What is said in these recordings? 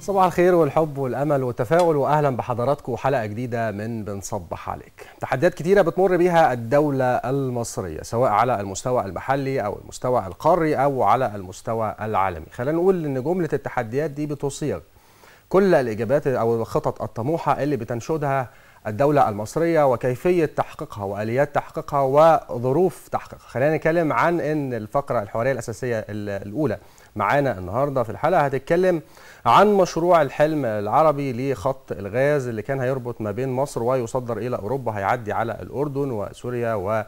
صباح الخير والحب والامل والتفاؤل واهلا بحضراتكم حلقه جديده من بنصبح عليك. تحديات كتيره بتمر بيها الدوله المصريه سواء على المستوى المحلي او المستوى القاري او على المستوى العالمي. خلينا نقول ان جمله التحديات دي بتصيغ كل الاجابات او الخطط الطموحه اللي بتنشدها الدولة المصرية وكيفية تحقيقها وآليات تحقيقها وظروف تحقيقها خلينا نتكلم عن أن الفقرة الحوارية الأساسية الأولى معانا النهاردة في الحلقة هتتكلم عن مشروع الحلم العربي لخط الغاز اللي كان هيربط ما بين مصر ويصدر إلى أوروبا هيعدي على الأردن وسوريا و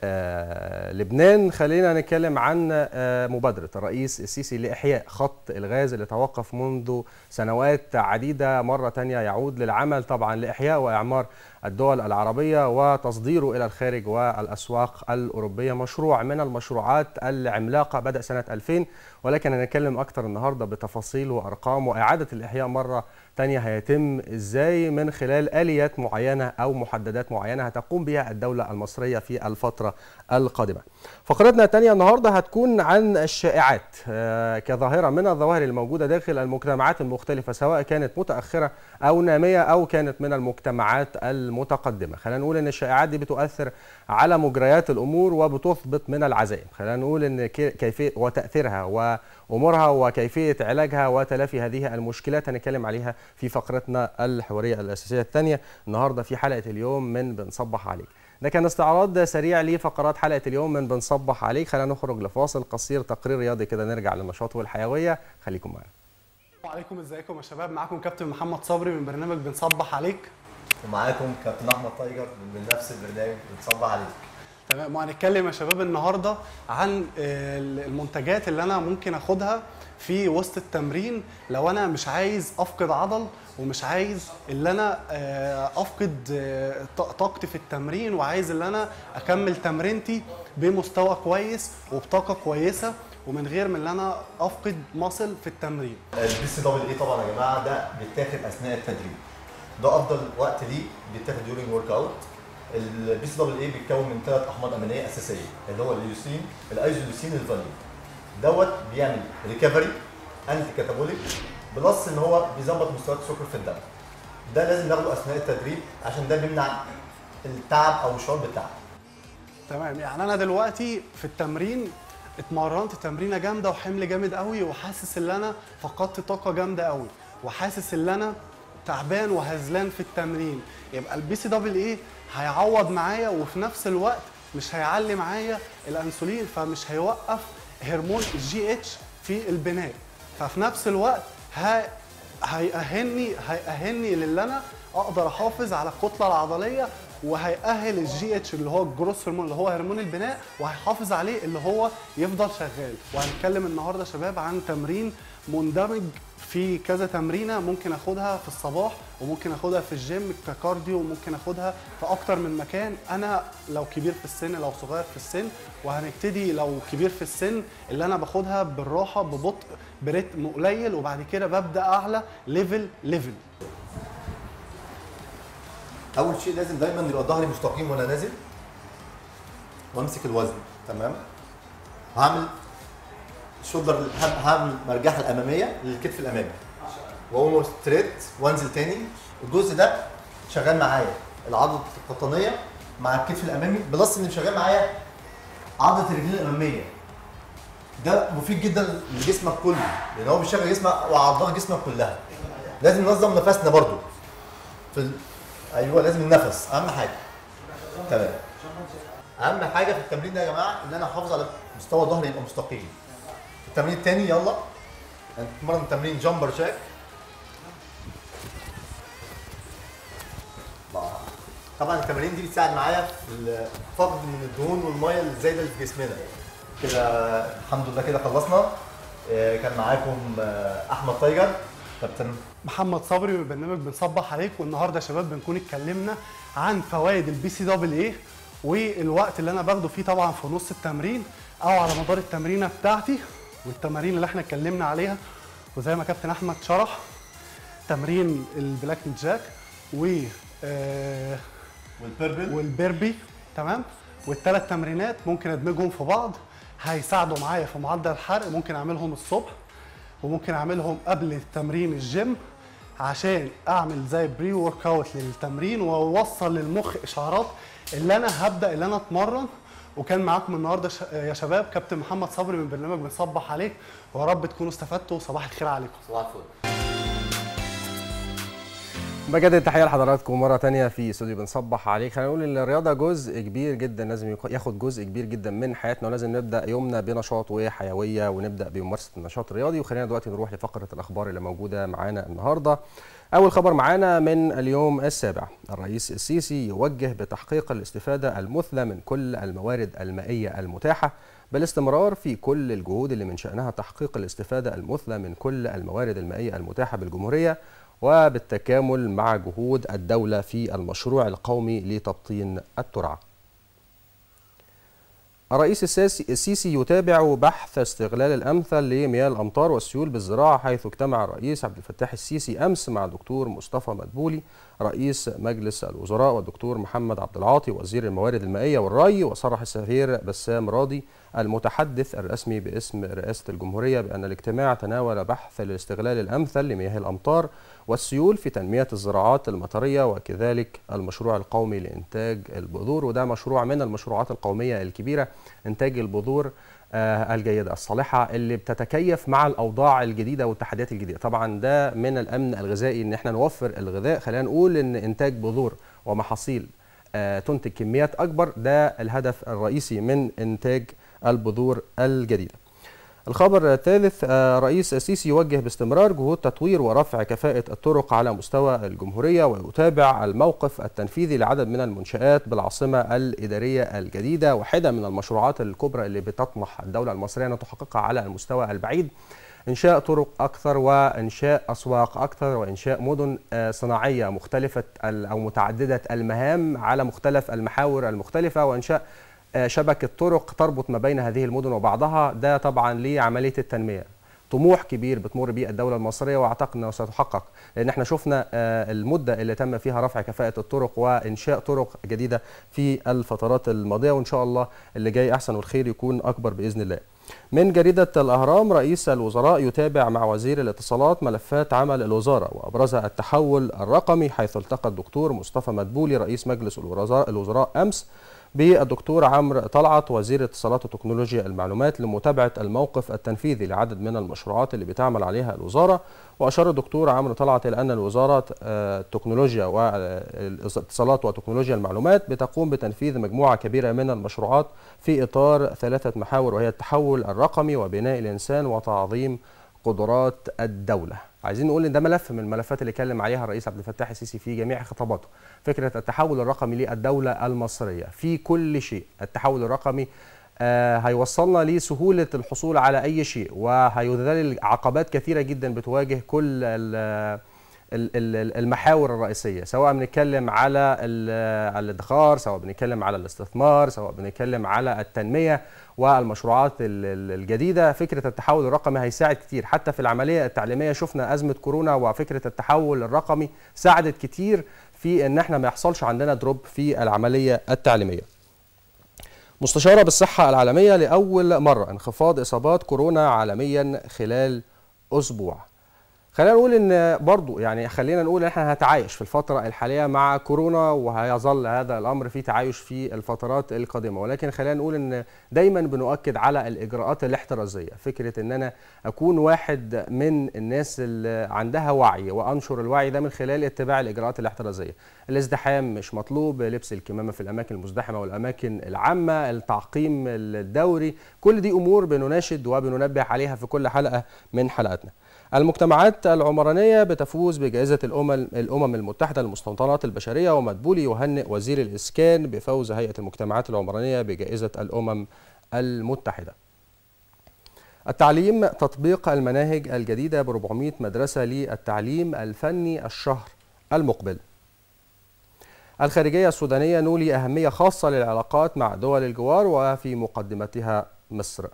آه لبنان خلينا نتكلم عن آه مبادرة الرئيس السيسي لإحياء خط الغاز اللي توقف منذ سنوات عديدة مرة تانية يعود للعمل طبعا لإحياء وإعمار الدول العربية وتصديره إلى الخارج والأسواق الأوروبية مشروع من المشروعات العملاقة بدأ سنة 2000 ولكن هنتكلم أكتر النهاردة بتفاصيل وأرقام وإعادة الإحياء مرة تانية هيتم إزاي من خلال آليات معينة أو محددات معينة هتقوم بها الدولة المصرية في الفترة القادمة فقرتنا الثانية النهاردة هتكون عن الشائعات كظاهرة من الظواهر الموجودة داخل المجتمعات المختلفة سواء كانت متأخرة أو نامية أو كانت من المجتمعات المتقدمة خلينا نقول أن الشائعات دي بتؤثر على مجريات الأمور وبتثبت من العزائم خلينا نقول أن كيفية وتأثيرها وأمورها وكيفية علاجها وتلافي هذه المشكلات هنتكلم عليها في فقرتنا الحوارية الأساسية الثانية النهاردة في حلقة اليوم من بنصبح عليك ده كان استعراض سريع لفقرات حلقه اليوم من بنصبح عليك خلينا نخرج لفاصل قصير تقرير رياضي كده نرجع للنشاط والحيويه خليكم معانا السلام عليكم ازيكم يا شباب معاكم كابتن محمد صبري من برنامج بنصبح عليك ومعاكم كابتن احمد تايجر من نفس البرنامج بنصبح عليك تمام وهنتكلم يا شباب النهارده عن المنتجات اللي انا ممكن اخدها في وسط التمرين لو انا مش عايز افقد عضل ومش عايز اللي انا افقد طاقتي في التمرين وعايز اللي انا اكمل تمرينتي بمستوى كويس وبطاقه كويسه ومن غير من اللي انا افقد مصل في التمرين البي سي دبل اي طبعا يا جماعه ده بيتاخد اثناء التدريب ده افضل وقت ليه بيتاخد ديورنج ورك اوت البي سي دبل اي بيتكون من ثلاث احماض امينيه اساسيه اللي هو اليوسين الايزوليوسين الفاليوم دوت بيعمل ريكفري انتي كاتابوليك بلس ان هو بيظبط مستويات السكر في الدم ده لازم ناخده اثناء التدريب عشان ده بيمنع التعب او الشعور بالتعب تمام يعني انا دلوقتي في التمرين اتمرنت تمرينه جامده وحمل جامد قوي وحاسس ان انا فقدت طاقه جامده قوي وحاسس ان انا تعبان وهزلان في التمرين يبقى البي سي دبل ايه هيعوض معايا وفي نفس الوقت مش هيعلي معايا الانسولين فمش هيوقف هرمون الجي اتش في البناء ففي نفس الوقت هي هيأهلني هيأهلني للي انا اقدر احافظ على الكتله العضليه وهيأهل الجي اتش اللي هو الجروس هرمون اللي هو هرمون البناء وهيحافظ عليه اللي هو يفضل شغال وهنتكلم النهارده شباب عن تمرين مندمج في كذا تمرينه ممكن اخدها في الصباح وممكن اخدها في الجيم ككارديو وممكن اخدها في اكتر من مكان انا لو كبير في السن لو صغير في السن وهنبتدي لو كبير في السن اللي انا باخدها بالراحه ببطء برتم قليل وبعد كده ببدا اعلى ليفل ليفل اول شيء لازم دايما يبقى ظهري مستقيم وانا نازل وامسك الوزن تمام هعمل شولدر هعمل مرجحه الاماميه للكتف الامامي واقوم ستريت وانزل تاني الجزء ده شغال معايا العضله القطنيه مع الكتف الامامي بلس ان شغال معايا عضله الرجلين الاماميه ده مفيد جدا لجسمك كله لان هو بيشغل جسمك وعضلات جسمك كلها لازم ننظم نفسنا برضو في ال... ايوه لازم النفس اهم حاجه تمام اهم حاجه في التمرين ده يا جماعه ان انا احافظ على مستوى ظهري يبقى مستقيم التمرين الثاني يلا هنتمرن تمرين جامبر جاك طبعا التمارين دي بتساعد معايا في فقد من الدهون والميه الزايده اللي في جسمنا كده الحمد لله كده خلصنا كان معاكم احمد تايجر كابتن محمد صبري من برنامج بنصبح عليك والنهارده يا شباب بنكون اتكلمنا عن فوائد البي سي دبل ايه والوقت اللي انا باخده فيه طبعا في نص التمرين او على مدار التمرينه بتاعتي والتمارين اللي احنا اتكلمنا عليها وزي ما كابتن احمد شرح تمرين البلاك جاك و آه والبيربل والبيربي تمام والثلاث تمرينات ممكن ادمجهم في بعض هيساعدوا معايا في معدل الحرق ممكن اعملهم الصبح وممكن اعملهم قبل التمرين الجيم عشان اعمل زي بري ورك اوت للتمرين واوصل للمخ اشعارات اللي انا هبدا اللي انا اتمرن وكان معاكم النهارده ش- يا شباب كابتن محمد صبري من برنامج بنصبح عليك ويا رب تكونوا استفدتوا صباح الخير عليكم صباح الفل بجد التحيه لحضراتكم مره تانية في استوديو بنصبح عليك خلينا نقول ان الرياضه جزء كبير جدا لازم يكون- ياخد جزء كبير جدا من حياتنا ولازم نبدا يومنا بنشاط وحيويه ونبدا بممارسه النشاط الرياضي وخلينا دلوقتي نروح لفقره الاخبار اللي موجوده معانا النهارده اول خبر معانا من اليوم السابع الرئيس السيسي يوجه بتحقيق الاستفاده المثلى من كل الموارد المائيه المتاحه بالاستمرار في كل الجهود اللي من شانها تحقيق الاستفاده المثلى من كل الموارد المائيه المتاحه بالجمهوريه وبالتكامل مع جهود الدولة في المشروع القومي لتبطين الترعة الرئيس السيسي السيسي يتابع بحث استغلال الأمثل لمياه الأمطار والسيول بالزراعة حيث اجتمع الرئيس عبد الفتاح السيسي أمس مع الدكتور مصطفى مدبولي رئيس مجلس الوزراء والدكتور محمد عبد العاطي وزير الموارد المائية والري وصرح السفير بسام راضي المتحدث الرسمي باسم رئاسة الجمهورية بأن الاجتماع تناول بحث الاستغلال الأمثل لمياه الأمطار والسيول في تنمية الزراعات المطرية وكذلك المشروع القومي لإنتاج البذور وده مشروع من المشروعات القومية الكبيرة إنتاج البذور آه، الجيدة الصالحة اللي بتتكيف مع الأوضاع الجديدة والتحديات الجديدة طبعا ده من الأمن الغذائي إن احنا نوفر الغذاء خلينا نقول إن إنتاج بذور ومحاصيل آه، تنتج كميات أكبر ده الهدف الرئيسي من إنتاج البذور الجديدة الخبر الثالث آه، رئيس السيسي يوجه باستمرار جهود تطوير ورفع كفاءة الطرق على مستوى الجمهورية ويتابع الموقف التنفيذي لعدد من المنشآت بالعاصمة الإدارية الجديدة واحدة من المشروعات الكبرى اللي بتطمح الدولة المصرية أن تحققها على المستوى البعيد إنشاء طرق أكثر وإنشاء أسواق أكثر وإنشاء مدن آه، صناعية مختلفة ال- أو متعددة المهام على مختلف المحاور المختلفة وإنشاء آه، شبكة طرق تربط ما بين هذه المدن وبعضها ده طبعا لعملية التنمية طموح كبير بتمر به الدولة المصرية واعتقد انه سيتحقق لان احنا شفنا آه، المدة اللي تم فيها رفع كفاءة الطرق وانشاء طرق جديدة في الفترات الماضية وان شاء الله اللي جاي احسن والخير يكون اكبر باذن الله. من جريدة الأهرام رئيس الوزراء يتابع مع وزير الاتصالات ملفات عمل الوزارة وأبرزها التحول الرقمي حيث التقى الدكتور مصطفى مدبولي رئيس مجلس الوزراء الوزراء أمس بالدكتور عمرو طلعت وزير الاتصالات وتكنولوجيا المعلومات لمتابعة الموقف التنفيذي لعدد من المشروعات اللي بتعمل عليها الوزارة وأشار الدكتور عمرو طلعت إلى أن الوزارة آه، التكنولوجيا والاتصالات وتكنولوجيا المعلومات بتقوم بتنفيذ مجموعة كبيرة من المشروعات في إطار ثلاثة محاور وهي التحول الرقمي وبناء الإنسان وتعظيم قدرات الدولة عايزين نقول ان ده ملف من الملفات اللي اتكلم عليها الرئيس عبد الفتاح السيسي في جميع خطاباته فكره التحول الرقمي للدوله المصريه في كل شيء التحول الرقمي آه، هيوصلنا لسهوله الحصول على اي شيء وهيذلل عقبات كثيره جدا بتواجه كل ال- ال- ال- المحاور الرئيسيه سواء بنتكلم على ال- على الادخار سواء بنتكلم على الاستثمار سواء بنتكلم على التنميه والمشروعات ال- ال- الجديده فكره التحول الرقمي هيساعد كتير حتى في العمليه التعليميه شفنا ازمه كورونا وفكره التحول الرقمي ساعدت كتير في ان احنا ما يحصلش عندنا دروب في العمليه التعليميه مستشارة بالصحة العالمية لأول مرة انخفاض إصابات كورونا عالميا خلال أسبوع خلينا نقول ان برضو يعني خلينا نقول ان احنا هنتعايش في الفتره الحاليه مع كورونا وهيظل هذا الامر في تعايش في الفترات القادمه ولكن خلينا نقول ان دايما بنؤكد على الاجراءات الاحترازيه فكره ان انا اكون واحد من الناس اللي عندها وعي وانشر الوعي ده من خلال اتباع الاجراءات الاحترازيه الازدحام مش مطلوب لبس الكمامه في الاماكن المزدحمه والاماكن العامه التعقيم الدوري كل دي امور بنناشد وبننبه عليها في كل حلقه من حلقاتنا المجتمعات العمرانية بتفوز بجائزة الأمم الأمم المتحدة للمستوطنات البشرية ومدبولي يهنئ وزير الإسكان بفوز هيئة المجتمعات العمرانية بجائزة الأمم المتحدة. التعليم تطبيق المناهج الجديدة ب 400 مدرسة للتعليم الفني الشهر المقبل. الخارجية السودانية نولي أهمية خاصة للعلاقات مع دول الجوار وفي مقدمتها مصر.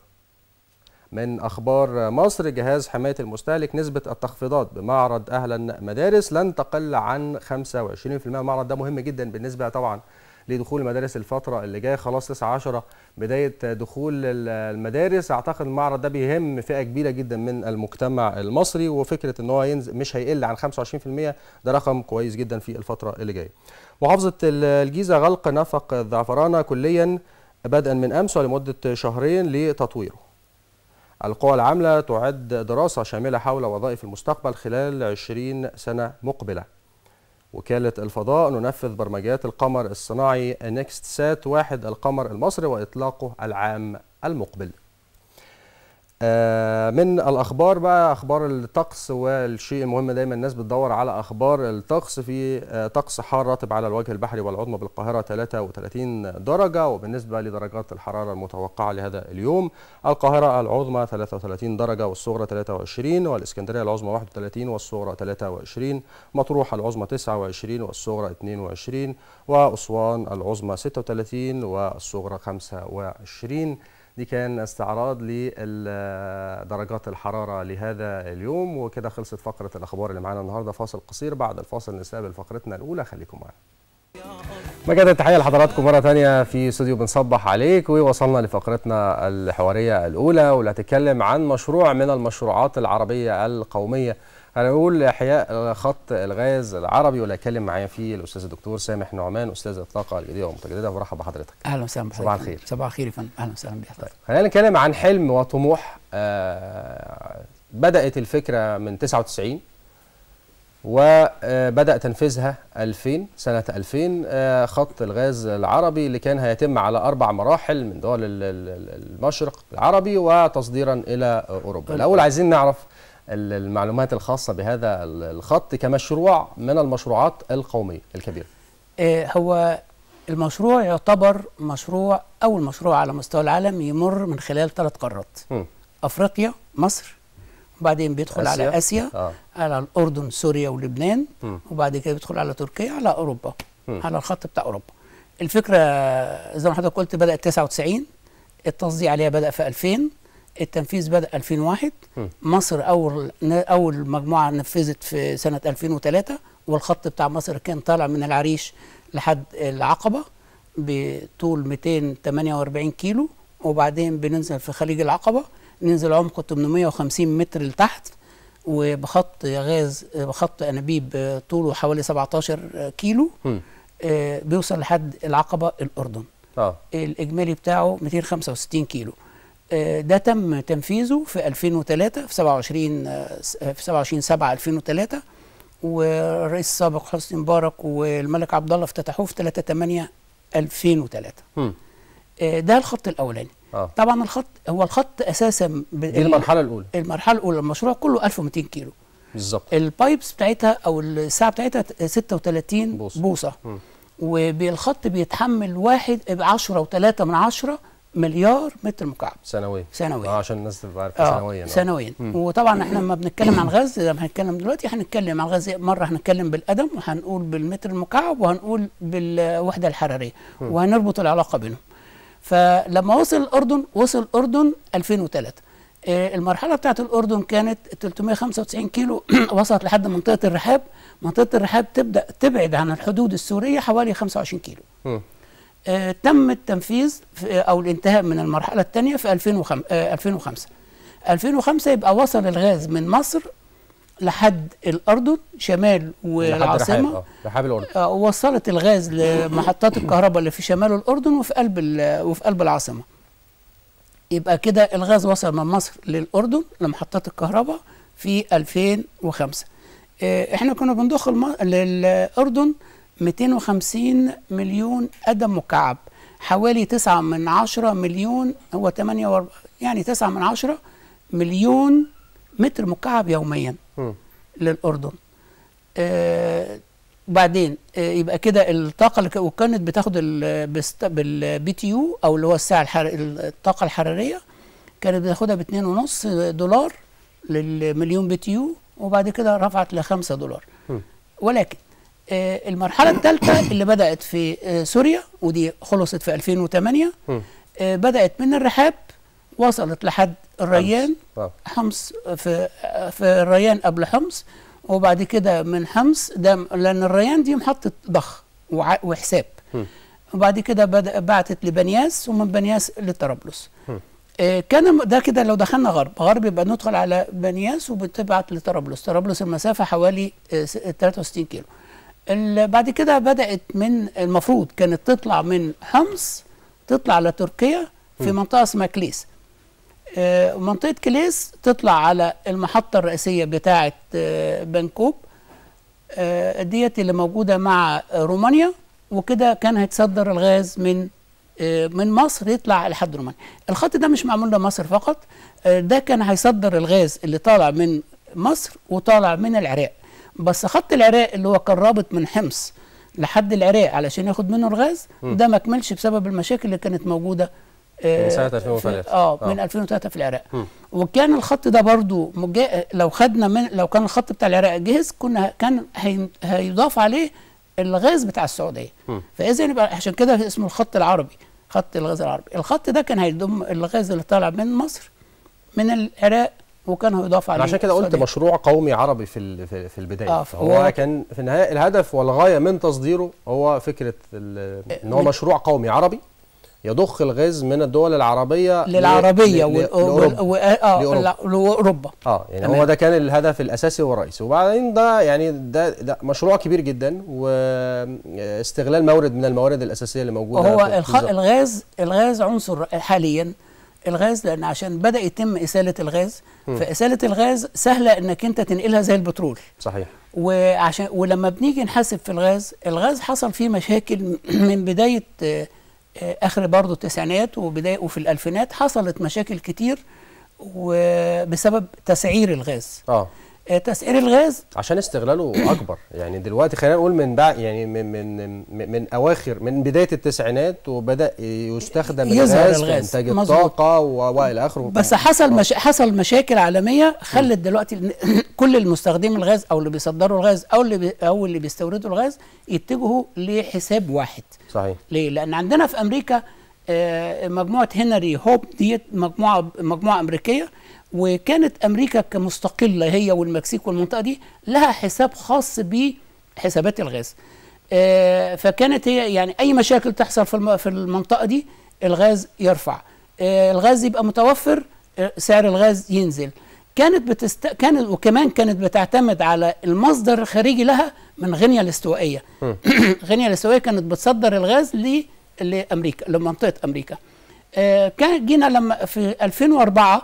من اخبار مصر جهاز حمايه المستهلك نسبه التخفيضات بمعرض اهلا مدارس لن تقل عن 25% المعرض ده مهم جدا بالنسبه طبعا لدخول المدارس الفتره اللي جايه خلاص 9 10 بدايه دخول ال- المدارس اعتقد المعرض ده بيهم فئه كبيره جدا من المجتمع المصري وفكره ان هو ينزل مش هيقل عن 25% ده رقم كويس جدا في الفتره اللي جايه محافظه ال- الجيزه غلق نفق الزعفرانه كليا بدءا من امس ولمده شهرين لتطويره القوى العاملة تعد دراسة شاملة حول وظائف المستقبل خلال 20 سنة مقبلة وكالة الفضاء ننفذ برمجات القمر الصناعي نيكست سات واحد القمر المصري وإطلاقه العام المقبل آه، من الاخبار بقى اخبار الطقس والشيء المهم دايما الناس بتدور على اخبار الطقس في آه، طقس حار رطب على الوجه البحري والعظمى بالقاهره 33 درجه وبالنسبه لدرجات الحراره المتوقعه لهذا اليوم القاهره العظمى 33 درجه والصغرى 23 والاسكندريه العظمى 31 والصغرى 23 مطروح العظمى 29 والصغرى 22 واسوان العظمى 36 والصغرى 25 دي كان استعراض لدرجات الحرارة لهذا اليوم وكده خلصت فقرة الأخبار اللي معانا النهاردة فاصل قصير بعد الفاصل نستقبل فقرتنا الأولى خليكم معنا مجد التحية لحضراتكم مرة تانية في استوديو بنصبح عليك ووصلنا لفقرتنا الحوارية الأولى واللي هتتكلم عن مشروع من المشروعات العربية القومية هنقول إحياء خط الغاز العربي واللي هيتكلم معايا فيه الأستاذ الدكتور سامح نعمان أستاذ الطاقة الجديدة والمتجددة برحب بحضرتك اهلا وسهلا بحضرتك صباح الخير. صباح الخير يا فندم اهلا وسهلا بحضرتك خلينا نتكلم عن حلم وطموح آه، بدأت الفكرة من 99 وبدأ تنفيذها 2000 سنة 2000 آه، خط الغاز العربي اللي كان هيتم على أربع مراحل من دول ال- ال- المشرق العربي وتصديرا إلى أوروبا الأول عايزين نعرف ال- المعلومات الخاصة بهذا ال- الخط كمشروع من المشروعات القومية الكبيرة آه هو المشروع يعتبر مشروع اول مشروع على مستوى العالم يمر من خلال ثلاث قارات مم. افريقيا مصر وبعدين بيدخل آسيا. على اسيا آه. على الاردن سوريا ولبنان مم. وبعد كده بيدخل على تركيا على اوروبا مم. على الخط بتاع اوروبا الفكره زي ما حضرتك قلت بدات 99 التصديع عليها بدا في 2000 التنفيذ بدا 2001 مم. مصر اول اول مجموعه نفذت في سنه 2003 والخط بتاع مصر كان طالع من العريش لحد العقبه بطول 248 كيلو وبعدين بننزل في خليج العقبه ننزل عمقه 850 متر لتحت وبخط غاز بخط انابيب طوله حوالي 17 كيلو مم. آه، بيوصل لحد العقبه الاردن آه. الاجمالي بتاعه 265 كيلو آه، ده تم تنفيذه في 2003 في 27 آه، س- آه، في 27 7 2003 والرئيس السابق حسني مبارك والملك عبد الله افتتحوه في 3 8 2003 مم. آه، ده الخط الاولاني آه. طبعا الخط هو الخط اساسا ب- دي المرحلة الأولى المرحله الاولى المشروع كله 1200 كيلو بالظبط البايبس بتاعتها او الساعه بتاعتها 36 بوصة. بوصه, بوصة. مم. وبالخط بيتحمل واحد ب 10 و3 من عشرة مليار متر مكعب سنويا سنويا. اه عشان الناس تبقى عارفة سنويا اه آه. سنويا مم. وطبعا احنا لما بنتكلم عن غاز لما هنتكلم دلوقتي هنتكلم عن غاز مره هنتكلم بالقدم وهنقول بالمتر المكعب وهنقول بالوحده الحراريه وهنربط العلاقه بينهم فلما وصل الاردن وصل الاردن 2003 آه، المرحله بتاعت الاردن كانت 395 كيلو وصلت لحد منطقه الرحاب منطقه الرحاب تبدا تبعد عن الحدود السوريه حوالي 25 كيلو مم. آه، تم التنفيذ في- او الانتهاء من المرحله الثانيه في 2005 آه، 2005 2005 يبقى وصل الغاز من مصر لحد الاردن شمال لحد والعاصمه رحاب اه رحاب الأردن آه، وصلت الغاز لمحطات الكهرباء اللي في شمال الاردن وفي قلب ال- وفي قلب العاصمه يبقى كده الغاز وصل من مصر للاردن لمحطات الكهرباء في 2005 آه، احنا كنا بنضخ الم... للاردن 250 مليون قدم مكعب حوالي 9 من 10 مليون هو 8 يعني 9 من 10 مليون متر مكعب يوميا مم. للاردن آه بعدين آه يبقى كده الطاقه اللي ك- وكانت بتاخد بالبي تي يو او اللي هو الساعه الحر... الطاقه الحراريه كانت بتاخدها ب 2.5 دولار للمليون بي تي يو وبعد كده رفعت ل 5 دولار مم. ولكن آه المرحله الثالثه اللي بدات في آه سوريا ودي خلصت في 2008 مم. آه بدات من الرحاب وصلت لحد الريان اه حمص في في الريان قبل حمص وبعد كده من حمص ده لان الريان دي محطه ضخ وع- وحساب مم. وبعد كده بدأ بعتت لبنياس ومن بنياس لطرابلس آه، كان م- ده كده لو دخلنا غرب غرب يبقى ندخل على بنياس وبتبعت لطرابلس طرابلس المسافه حوالي آه، س- 63 كيلو ال- بعد كده بدات من المفروض كانت تطلع من حمص تطلع لتركيا في منطقه اسمها كليس آه، منطقه كليس تطلع على المحطه الرئيسيه بتاعه آه، بنكوب آه، ديت اللي موجوده مع آه، رومانيا وكده كان هيتصدر الغاز من آه، من مصر يطلع لحد رومانيا الخط ده مش معمول لمصر فقط آه، ده كان هيصدر الغاز اللي طالع من مصر وطالع من العراق بس خط العراق اللي هو كان رابط من حمص لحد العراق علشان ياخد منه الغاز ده ما كملش بسبب المشاكل اللي كانت موجوده آه، من سنة في- 2003. اه آه. من 2003 في العراق وكان الخط ده برضو مجا... لو خدنا من لو كان الخط بتاع العراق جهز كنا كان هي... هيضاف عليه الغاز بتاع السعوديه فاذا يبقى عشان كده اسمه الخط العربي خط الغاز العربي الخط ده كان هيضم الغاز اللي طالع من مصر من العراق وكان هيضاف عليه انا عشان كده قلت السعودية. مشروع قومي عربي في ال- في في البدايه آه، فهو هو- كان في النهايه الهدف والغايه من تصديره هو فكره ال- ان هو من- مشروع قومي عربي يضخ الغاز من الدول العربيه ل- للعربيه ل- ل- وال... لأوروبا. وال... اه لأوروبا. لا- لاوروبا اه يعني تمام. هو ده كان الهدف الاساسي والرئيسي وبعدين ده يعني ده, ده مشروع كبير جدا واستغلال مورد من الموارد الاساسيه اللي موجوده هو في الخ... الجزء. الغاز الغاز عنصر حاليا الغاز لان عشان بدا يتم اساله الغاز فاساله الغاز سهله انك انت تنقلها زي البترول صحيح وعشان ولما بنيجي نحاسب في الغاز الغاز حصل فيه مشاكل من بدايه آه، آه، اخر برضه التسعينات وبدايه وفي الالفينات حصلت مشاكل كتير وبسبب تسعير الغاز اه آه، تسعير الغاز عشان استغلاله اكبر يعني دلوقتي خلينا نقول من بعد يعني من من من, من اواخر من بدايه التسعينات وبدا يستخدم يظهر الغاز في الغاز. انتاج مظبوط. الطاقه و- والى اخره بس حصل مش... حصل مشاكل عالميه خلت دلوقتي إن كل المستخدمين الغاز او اللي بيصدروا الغاز او اللي بي... او اللي بيستوردوا الغاز يتجهوا لحساب واحد صحيح ليه؟ لان عندنا في امريكا آه، مجموعه هنري هوب ديت مجموعه مجموعه امريكيه وكانت امريكا كمستقله هي والمكسيك والمنطقه دي لها حساب خاص بحسابات الغاز آه، فكانت هي يعني اي مشاكل تحصل في الم- في المنطقه دي الغاز يرفع آه، الغاز يبقى متوفر آه، سعر الغاز ينزل كانت بتست... كانت وكمان كانت بتعتمد على المصدر الخارجي لها من غينيا الاستوائيه غينيا الاستوائيه كانت بتصدر الغاز ل... لامريكا لمنطقه امريكا آه كان جينا لما في 2004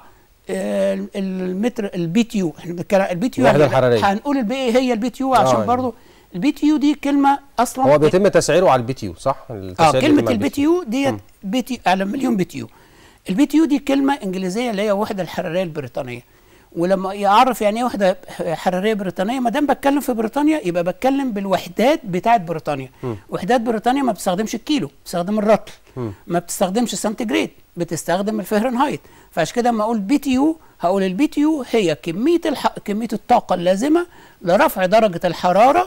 آه المتر البي تي يو احنا بنتكلم البي تي يو الوحدة الحرارية. هنقول البي إيه هي البي تي يو عشان يعني. برضو البي تي يو دي كلمه اصلا هو بيتم تسعيره على البي تي يو صح اه التسعير كلمه بيتم على البي تي يو ديت بي تي على مليون بي تي يو البي تي يو دي كلمه انجليزيه اللي هي وحده الحراريه البريطانيه ولما يعرف يعني ايه وحده حراريه بريطانيه ما دام بتكلم في بريطانيا يبقى بتكلم بالوحدات بتاعت بريطانيا وحدات بريطانيا ما بتستخدمش الكيلو بتستخدم الرطل ما بتستخدمش السنتيجريد بتستخدم الفهرنهايت فعشان كده لما اقول بي تي يو هقول البي تي يو هي كميه الح... كميه الطاقه اللازمه لرفع درجه الحراره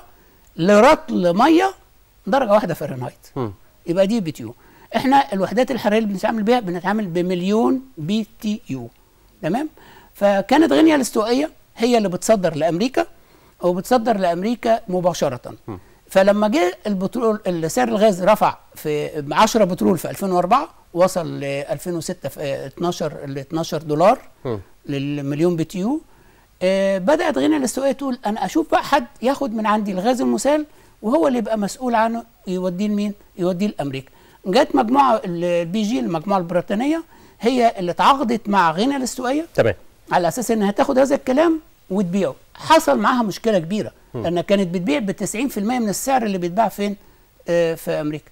لرطل ميه درجه واحده فahrenheit مم. يبقى دي بي تي يو احنا الوحدات الحراريه اللي بنتعامل بيها بنتعامل بمليون بي تي يو تمام فكانت غينيا الاستوائيه هي اللي بتصدر لامريكا وبتصدر لامريكا مباشره فلما جه البترول سعر الغاز رفع في 10 بترول في 2004 وصل ل 2006 في آه، 12 ل 12 دولار مم. للمليون بي تي يو آه، بدات غينيا الاستوائيه تقول انا اشوف بقى حد ياخد من عندي الغاز المسال وهو اللي يبقى مسؤول عنه يوديه لمين؟ يوديه لامريكا. جت مجموعه البي جي المجموعه البريطانيه هي اللي تعاقدت مع غينيا الاستوائيه تمام على اساس انها تاخد هذا الكلام وتبيعه حصل معاها مشكله كبيره لانها كانت بتبيع ب 90% من السعر اللي بيتباع فين آه في امريكا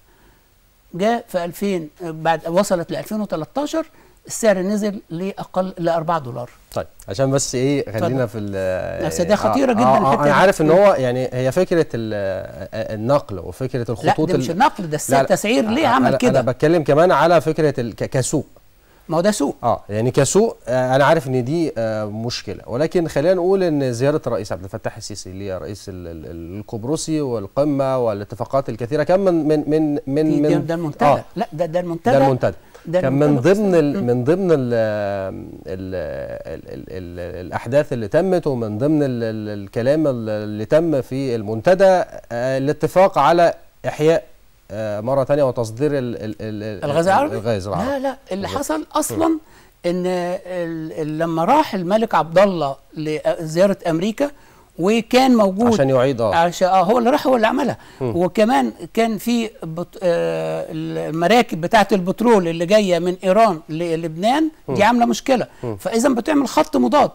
جاء في 2000 آه، بعد وصلت ل 2013 السعر نزل لاقل ل 4 دولار طيب عشان بس ايه خلينا في ال بس ده خطيرة جداً آه آه الحتة انا دي. عارف ان هو يعني هي فكره ال- آه، النقل وفكره لا الخطوط ده مش ال- النقل ده لا، السعر لا. تسعير ليه أنا- عمل انا كده بتكلم كمان على فكره ال- ك- كسوق ما هو ده سوق اه يعني كسوق آه انا عارف ان دي آه مشكله ولكن خلينا نقول ان زياره الرئيس عبد الفتاح السيسي اللي هي رئيس ال- ال- القبرصي والقمه والاتفاقات الكثيره كان من من من من, دي- من ده المنتدى آه لا ده ده المنتدى ده المنتدى ده كان من المنتدى ضمن ال من ضمن ال ال ال ال ال الاحداث اللي تمت ومن ضمن ال ال الكلام ال- اللي تم في المنتدى آه، الاتفاق على احياء آه، مره تانية وتصدير ال ال ال الغاز العربي الغاز العربي لا لا اللي بالظبط. حصل اصلا ان ال- ال- لما راح الملك عبد الله لزياره امريكا وكان موجود عشان يعيد اه عشان اه هو اللي راح هو اللي عملها وكمان كان في بط... آه المراكب بتاعه البترول اللي جايه من ايران للبنان دي عامله مشكله فاذا بتعمل خط مضاد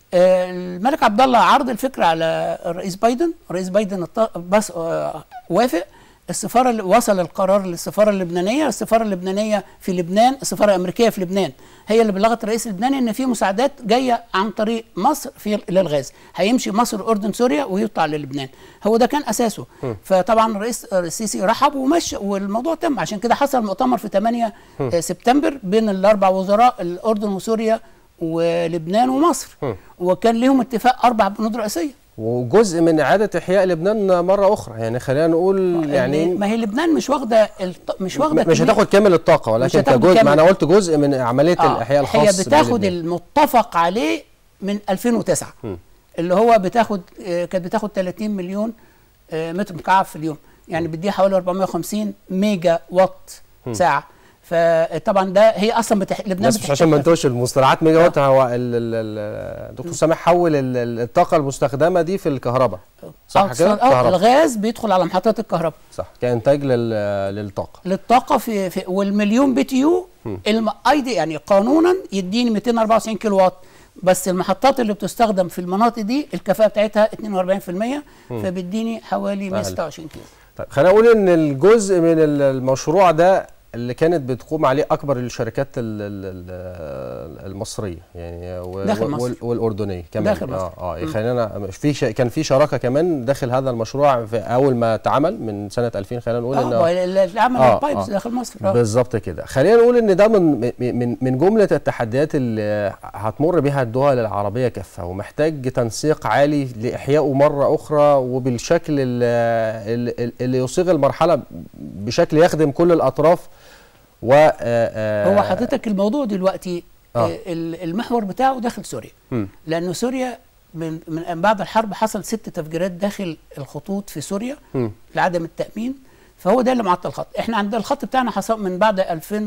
آه الملك عبد الله عرض الفكره على الرئيس بايدن الرئيس بايدن الط- بس آه وافق السفاره اللي وصل القرار للسفاره اللبنانيه السفاره اللبنانيه في لبنان السفاره الامريكيه في لبنان هي اللي بلغت الرئيس اللبناني ان في مساعدات جايه عن طريق مصر في للغاز هيمشي مصر الاردن سوريا ويطلع للبنان هو ده كان اساسه فطبعا الرئيس السيسي رحب ومشى والموضوع تم عشان كده حصل مؤتمر في 8 سبتمبر بين الاربع وزراء الاردن وسوريا ولبنان ومصر وكان لهم اتفاق اربع بنود رئيسيه وجزء من اعاده احياء لبنان مره اخرى يعني خلينا نقول يعني ما هي لبنان مش واخده الط... مش واخده مش كمية- هتاخد كامل الطاقه ولكن هتاخد كجزء ما كامل. انا قلت جزء من عمليه آه، الاحياء هي الخاص بتاخد بلبنان. المتفق عليه من 2009 اللي هو بتاخد آه، كانت بتاخد 30 مليون آه، متر مكعب في اليوم يعني بتديها حوالي 450 ميجا وات ساعه فطبعا ده هي اصلا بتح... لبنان الناس مش بتحتاج- عشان ما انتوش المصطلحات ميجا وات هو ال- ال- ال- الدكتور سامح حول ال- ال- الطاقه المستخدمه دي في الكهرباء صح آه، كده؟ اه كهرباء. الغاز بيدخل على محطات الكهرباء صح كانتاج لل- للطاقه للطاقه في, في والمليون بي تي يو الم... ايدي يعني قانونا يديني 294 كيلو وات بس المحطات اللي بتستخدم في المناطق دي الكفاءه بتاعتها 42% فبيديني حوالي 126 كيلو طيب خلينا نقول ان الجزء من ال- المشروع ده اللي كانت بتقوم عليه اكبر الشركات ال- ال- ال- المصريه يعني و- داخل و- مصر. وال- والاردنيه كمان داخل مصر. اه اه خلينا في ش... كان في شراكه كمان داخل هذا المشروع في اول ما اتعمل من سنه 2000 خلينا نقول اه ان اللي عمل آه، البايبس آه. داخل مصر اه بالظبط كده خلينا نقول ان ده من من من جمله التحديات اللي هتمر بها الدول العربيه كافه ومحتاج تنسيق عالي لاحيائه مره اخرى وبالشكل اللي, اللي- اللي يصيغ المرحله بشكل يخدم كل الاطراف و آه، آه، هو حضرتك الموضوع دلوقتي آه. آه. المحور بتاعه داخل سوريا مم. لانه سوريا من من بعد الحرب حصل ست تفجيرات داخل الخطوط في سوريا مم. لعدم التامين فهو ده اللي معطل الخط احنا عندنا الخط بتاعنا حصل من بعد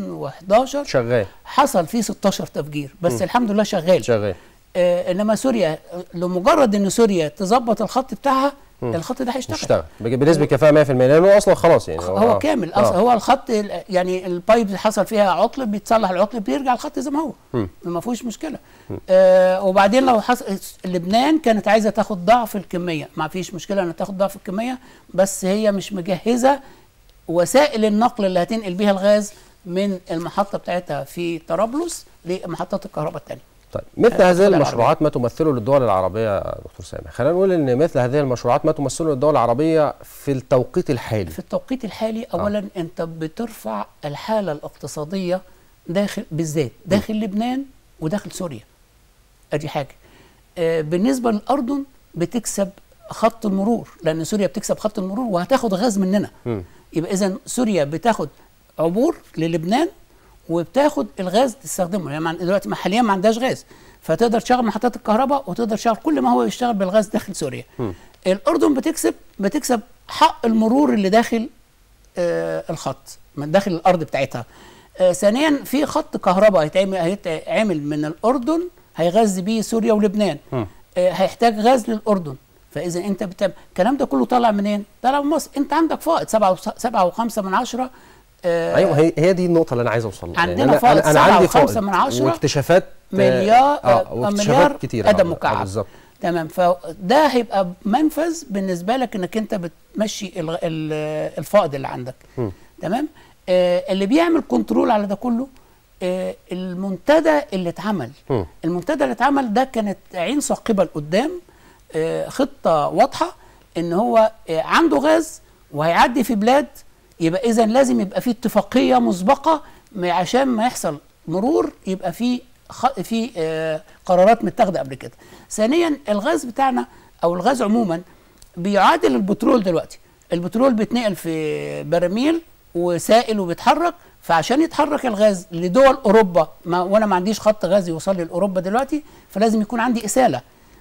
2011 شغال حصل فيه 16 تفجير بس الحمد لله شغال شغال آه انما سوريا آه، لمجرد ان سوريا تظبط الخط بتاعها الخط ده هيشتغل اشتغل بج- بنسبه كفاءه 100% لانه اصلا خلاص يعني هو آه. كامل آه. أصلا هو الخط ال- يعني البايب اللي حصل فيها عطل بيتصلح العطل بيرجع الخط زي ما هو مم. ما فيهوش مشكله آه وبعدين لو حصل لبنان كانت عايزه تاخد ضعف الكميه ما فيش مشكله انها تاخد ضعف الكميه بس هي مش مجهزه وسائل النقل اللي هتنقل بيها الغاز من المحطه بتاعتها في طرابلس لمحطات الكهرباء الثانيه طيب مثل الدول هذه العربية. المشروعات ما تمثله للدول العربية يا دكتور سامح خلينا نقول ان مثل هذه المشروعات ما تمثله للدول العربية في التوقيت الحالي في التوقيت الحالي اولا انت بترفع الحاله الاقتصاديه داخل بالذات داخل لبنان وداخل سوريا ادي حاجه آه بالنسبه للاردن بتكسب خط المرور لان سوريا بتكسب خط المرور وهتاخد غاز مننا مم. يبقى اذا سوريا بتاخد عبور للبنان وبتاخد الغاز تستخدمه يعني مع- دلوقتي ما- حاليا ما عندهاش غاز فتقدر تشغل محطات الكهرباء وتقدر تشغل كل ما هو يشتغل بالغاز داخل سوريا الاردن بتكسب بتكسب حق المرور اللي داخل آه الخط من داخل الارض بتاعتها آه ثانيا في خط كهرباء هيتعمل هيتعمل من الاردن هيغذي بيه سوريا ولبنان آه هيحتاج غاز للاردن فاذا انت بتعمل الكلام ده كله طالع منين؟ طالع من مصر انت عندك فائض سبعة وس- سبعة وخمسة من عشرة آه ايوه هي هي دي النقطة اللي انا عايز اوصل لها عندنا أنا فائض انا, أنا سبعة عندي وخمسة فائض من عشرة واكتشافات آه، مليار اه آه واكتشافات مليار كتير قدم آه، مكعب بالظبط تمام فده هيبقى منفذ بالنسبه لك انك انت بتمشي ال- ال- الفائض اللي عندك تمام آه اللي بيعمل كنترول على ده كله آه المنتدى اللي اتعمل مم. المنتدى اللي اتعمل ده كانت عين ثاقبه لقدام آه خطه واضحه ان هو آه عنده غاز وهيعدي في بلاد يبقى اذا لازم يبقى في اتفاقيه مسبقه ما- عشان ما يحصل مرور يبقى في خ... في آه قرارات متاخده قبل كده. ثانيا الغاز بتاعنا او الغاز عموما بيعادل البترول دلوقتي. البترول بيتنقل في براميل وسائل وبيتحرك فعشان يتحرك الغاز لدول اوروبا ما وانا ما عنديش خط غاز يوصل لي لاوروبا دلوقتي فلازم يكون عندي اساله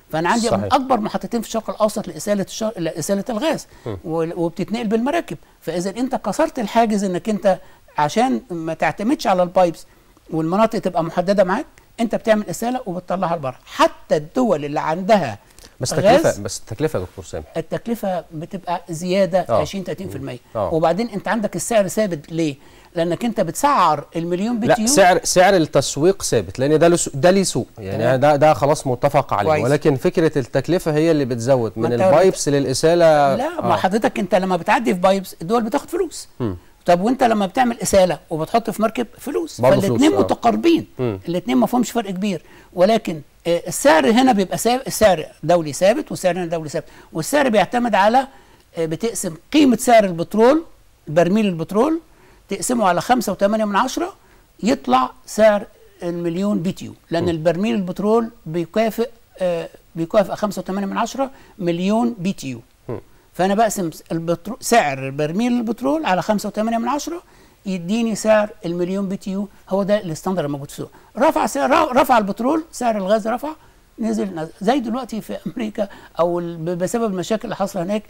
فانا عندي صحيح. من اكبر محطتين في الشرق الاوسط لاساله الشر... لاساله الغاز وال- وبتتنقل بالمراكب فاذا انت كسرت الحاجز انك انت عشان ما تعتمدش على البايبس والمناطق تبقى محدده معاك انت بتعمل اساله وبتطلعها لبره حتى الدول اللي عندها بس غاز تكلفه بس التكلفه يا دكتور سامح التكلفه بتبقى زياده آه. 20 30% آه. وبعدين انت عندك السعر ثابت ليه؟ لانك انت بتسعر المليون لا بتيو سعر سعر التسويق ثابت لان ده له سوق- ده ليه سوق يعني تمام. ده ده خلاص متفق عليه كويس. ولكن فكره التكلفه هي اللي بتزود ما من أنت- البايبس للاساله لا ما حضرتك انت لما بتعدي في بايبس الدول بتاخد فلوس طب وانت لما بتعمل اساله وبتحط في مركب فلوس برضه فالاثنين فلوس، آه. متقاربين مم. الاثنين ما فيهمش فرق كبير ولكن آه، السعر هنا بيبقى ثابت السعر دولي ثابت والسعر هنا دولي ثابت والسعر بيعتمد على آه، بتقسم قيمه سعر البترول برميل البترول تقسمه على 5.8 من عشرة يطلع سعر المليون بي تيو لان البرميل البترول بيكافئ آه، بيكافئ 5.8 من عشرة مليون بي تيو فانا بقسم البترول سعر برميل البترول على 5.8 من عشرة يديني سعر المليون بي تي يو هو ده الاستاندر الموجود في السوق رفع سعر رفع البترول سعر الغاز رفع نزل نزل زي دلوقتي في امريكا او ال- ب- بسبب المشاكل اللي حاصله هناك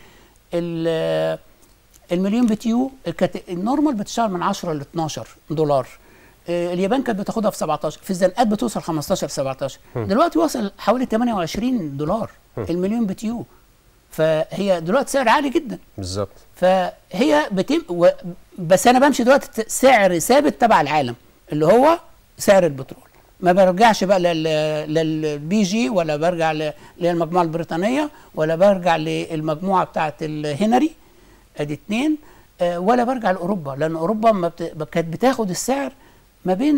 ال- المليون بي تي يو كانت النورمال بتشتغل من 10 ل 12 دولار آه، اليابان كانت بتاخدها في 17 في الزنقات بتوصل 15 17 دلوقتي وصل حوالي 28 دولار المليون بي تي يو فهي دلوقتي سعر عالي جدا بالظبط فهي بتم و... بس انا بمشي دلوقتي ت- سعر ثابت تبع العالم اللي هو سعر البترول ما برجعش بقى لل... للبي جي ولا برجع ل... للمجموعه البريطانيه ولا برجع للمجموعه بتاعه الهنري ادي اتنين آه، ولا برجع لاوروبا لان اوروبا ما بت... كانت بتاخد السعر ما بين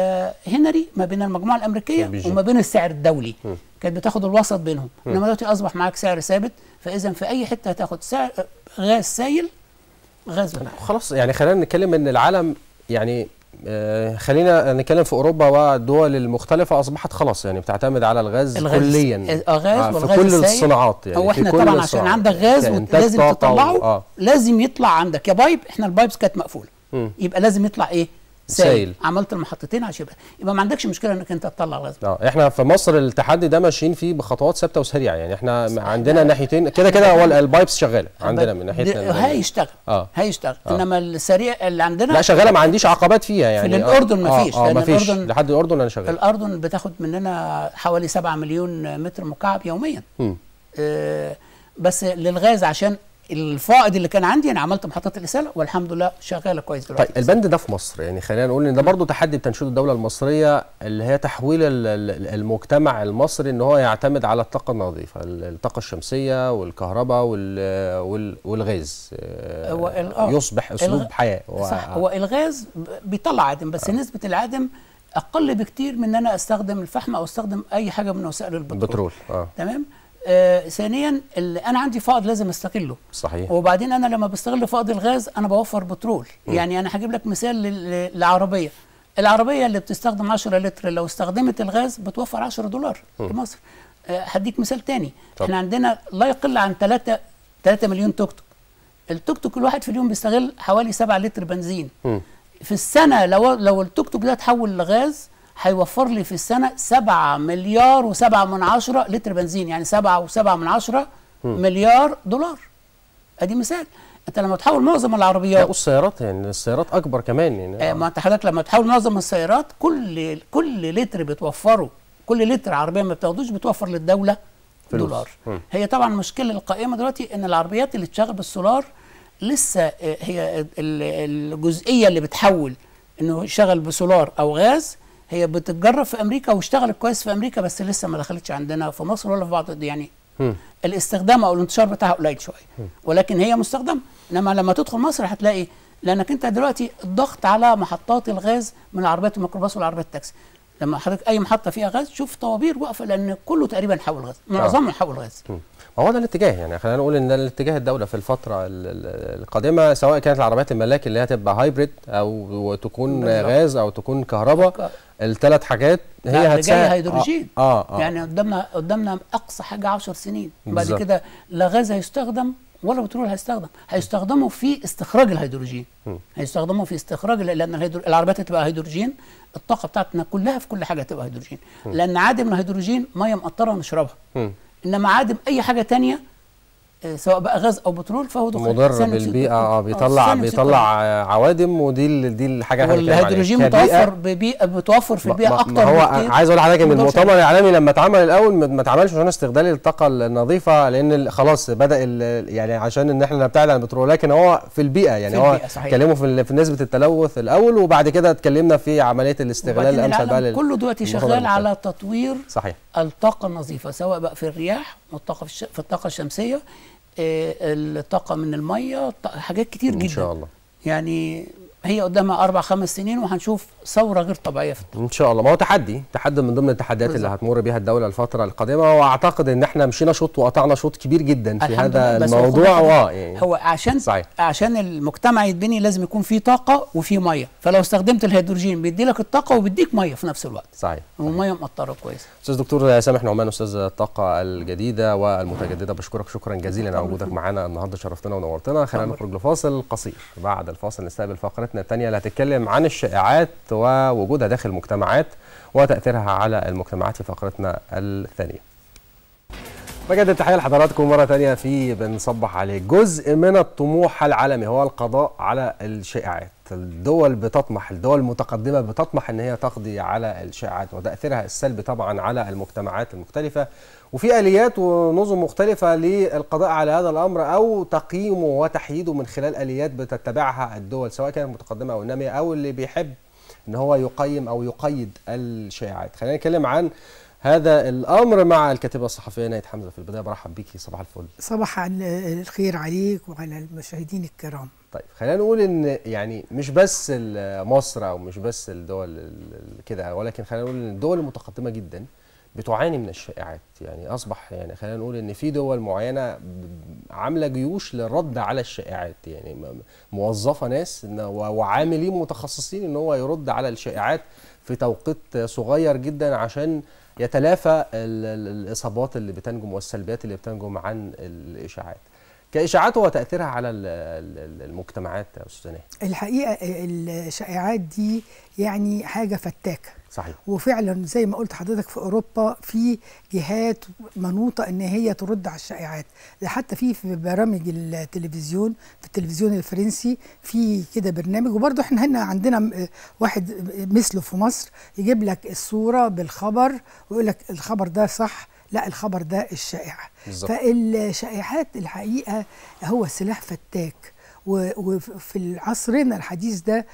الهنري ما بين المجموعه الامريكيه البي جي. وما بين السعر الدولي كانت بتاخد الوسط بينهم انما دلوقتي اصبح معاك سعر ثابت فاذا في اي حته هتاخد سعر غاز سايل غاز بناء. خلاص يعني خلينا نتكلم ان العالم يعني آه خلينا نتكلم في اوروبا والدول المختلفه اصبحت خلاص يعني بتعتمد على الغاز, الغاز كليا آه، غاز في والغاز كل السائل. الصناعات يعني هو في احنا كل طبعا عشان الصناعات. عندك غاز كإنتاج لازم طاقة تطلعه و- اه لازم يطلع عندك يا بايب احنا البايبس كانت مقفوله مم. يبقى لازم يطلع ايه سائل, سائل. عملت المحطتين عشان يبقى يبقى ما عندكش مشكله انك انت تطلع غاز اه احنا في مصر التحدي ده ماشيين فيه بخطوات ثابته وسريعه يعني احنا عندنا ناحيتين كده كده هو البايبس شغاله عندنا من ناحيتنا د- هيشتغل اه هيشتغل انما السريع اللي عندنا لا شغاله ما عنديش عقبات فيها يعني آه. الأردن آه، مفيش، اه لأن مفيش الأردن- لحد الاردن انا شغال الأردن بتاخد مننا حوالي 7 مليون متر مكعب يوميا مم. آه، بس للغاز عشان الفائض اللي كان عندي انا عملت محطات الاساله والحمد لله شغاله كويس طيب دلوقتي البند ده في مصر يعني خلينا نقول ان ده برضو تحدي بتنشده الدوله المصريه اللي هي تحويل ال- ال- المجتمع المصري ان هو يعتمد على الطاقه النظيفه ال- الطاقه الشمسيه والكهرباء وال- وال- والغاز آه، هو ال- آه. يصبح اسلوب الغ- حياه و- صح هو الغاز ب- بيطلع عدم بس نسبه العدم اقل بكتير من ان انا استخدم الفحم او استخدم اي حاجه من وسائل البترول بترول اه تمام آه ثانيا ال- انا عندي فائض لازم استغله صحيح وبعدين انا لما بستغل فائض الغاز انا بوفر بترول يعني انا هجيب لك مثال لل- للعربيه العربيه اللي بتستخدم 10 لتر لو استخدمت الغاز بتوفر 10 دولار لمصر آه، هديك مثال تاني طب. احنا عندنا لا يقل عن 3 3 مليون توك توك التوك توك الواحد في اليوم بيستغل حوالي 7 لتر بنزين مم. في السنه لو لو التوك توك ده اتحول لغاز هيوفر لي في السنه 7 مليار و7 من عشرة لتر بنزين يعني 7 و7 من عشرة مليار دولار ادي مثال انت لما تحول معظم لا العربيات والسيارات يعني السيارات اكبر كمان يعني آه، ما انت حضرتك لما تحول معظم السيارات كل كل لتر بتوفره كل لتر عربيه ما بتاخدوش بتوفر للدوله فلوس. دولار مم. هي طبعا المشكله القائمه دلوقتي ان العربيات اللي بتشتغل بالسولار لسه آه، هي ال- الجزئيه اللي بتحول انه يشتغل بسولار او غاز هي بتتجرب في امريكا واشتغلت كويس في امريكا بس لسه ما دخلتش عندنا في مصر ولا في بعض يعني مم. الاستخدام او الانتشار بتاعها قليل شويه ولكن هي مستخدمه انما لما تدخل مصر هتلاقي لانك انت دلوقتي الضغط على محطات الغاز من العربيات الميكروباص والعربيات التاكسي لما حضرتك اي محطه فيها غاز شوف طوابير واقفه لان كله تقريبا حول غاز معظمه حول غاز مم. ما هو ده الاتجاه يعني خلينا نقول ان ده الاتجاه الدوله في الفتره ال- ال- القادمه سواء كانت العربيات الملاك اللي هي تبقى هايبريد او تكون بالظبط. غاز او تكون كهرباء ك- الثلاث حاجات لا، هي اللي جاي هتساعد هيدروجين اه اه, آه. يعني قدامنا قدامنا اقصى حاجه 10 سنين بعد بالظبط. كده لا غاز هيستخدم ولا بترول هيستخدم هيستخدموا في استخراج الهيدروجين هيستخدموا في استخراج ال- لان الهيدرو... العربيات هتبقى هيدروجين الطاقه بتاعتنا كلها في كل حاجه هتبقى هيدروجين لان عادم الهيدروجين ميه مقطره ونشربها مم. انما عادم اي حاجه تانية آه، سواء بقى غاز او بترول فهو دخان مضر ثاني أكسيد بالبيئه الكربون. اه بيطلع ثاني أكسيد بيطلع عوادم ودي ال- دي الحاجه اللي هنتكلم عليها. والهيدروجين كبيئة، متوفر ببيئه بتوفر في ما- البيئه ما- اكتر ما هو بكتير عايز اقول لحضرتك ان من المؤتمر البشر. الاعلامي لما اتعمل الاول ما ما اتعملش عشان استغلال الطاقه النظيفه لان ال- خلاص بدا ال- يعني عشان ان احنا نبتعد عن البترول لكن هو في البيئه يعني في هو البيئة، صحيح. اتكلموا في ال- في نسبه التلوث الاول وبعد كده اتكلمنا في عمليه الاستغلال وبعدين الامثل بقى العالم لل- كله دلوقتي للمصادر شغال المختلفة. على تطوير صحيح الطاقة النظيفة سواء بقى في الرياح والطاقة في, الش... في الطاقة الشمسية آه، الطاقة من المية ط- حاجات كتير جدا ان شاء الله يعني هي قدامها أربع خمس سنين وهنشوف ثورة غير طبيعية في ان شاء الله ما هو تحدي تحدي من ضمن التحديات اللي بالظبط. هتمر بيها الدوله الفتره القادمه واعتقد ان احنا مشينا شوط وقطعنا شوط كبير جدا في الحمد هذا لله، بس هو الموضوع خد بالك واه يعني هو عشان صحيح. عشان المجتمع يتبني لازم يكون فيه طاقة وفيه مية فلو استخدمت الهيدروجين بيدي لك الطاقة وبيديك مية في نفس الوقت صحيح والمية مقطرة كويس استاذ دكتور سامح نعمان استاذ الطاقه الجديده والمتجدده بشكرك شكرا جزيلا على وجودك معانا النهارده شرفتنا ونورتنا خلينا نخرج لفاصل قصير بعد الفاصل نستقبل فقرتنا الثانيه اللي هتتكلم عن الشائعات ووجودها داخل المجتمعات وتاثيرها على المجتمعات في فقرتنا الثانيه بجد التحيه لحضراتكم مره ثانيه في بنصبح عليه جزء من الطموح العالمي هو القضاء على الشائعات الدول بتطمح الدول المتقدمه بتطمح ان هي تقضي على الشائعات وتاثيرها السلبي طبعا على المجتمعات المختلفه وفي اليات ونظم مختلفه للقضاء على هذا الامر او تقييمه وتحييده من خلال اليات بتتبعها الدول سواء كانت متقدمه او ناميه او اللي بيحب ان هو يقيم او يقيد الشائعات خلينا نتكلم عن هذا الامر مع الكاتبه الصحفيه نايت حمزه في البدايه برحب بيكي صباح الفل صباح ال- الخير عليك وعلى المشاهدين الكرام طيب خلينا نقول ان يعني مش بس ال- مصر او مش بس الدول ال- ال- كده ولكن خلينا نقول ان الدول المتقدمه جدا بتعاني من الشائعات يعني اصبح يعني خلينا نقول ان في دول معينه ب- عامله جيوش للرد على الشائعات يعني م- موظفه ناس إن- و- وعاملين متخصصين ان هو يرد على الشائعات في توقيت صغير جدا عشان يتلافى ال- ال- الاصابات اللي بتنجم والسلبيات اللي بتنجم عن الاشاعات كاشاعات وتاثيرها على ال- ال- المجتمعات يا استاذ ناهي الحقيقه الشائعات دي يعني حاجه فتاكه صحيح وفعلا زي ما قلت حضرتك في اوروبا في جهات منوطه ان هي ترد على الشائعات ده حتى في في برامج التلفزيون في التلفزيون الفرنسي في كده برنامج وبرضه احنا هنا عندنا م- واحد مثله في مصر يجيب لك الصوره بالخبر ويقول لك الخبر ده صح لا الخبر ده الشائعه بالظبط. فالشائعات الحقيقه هو سلاح فتاك و- وفي عصرنا الحديث ده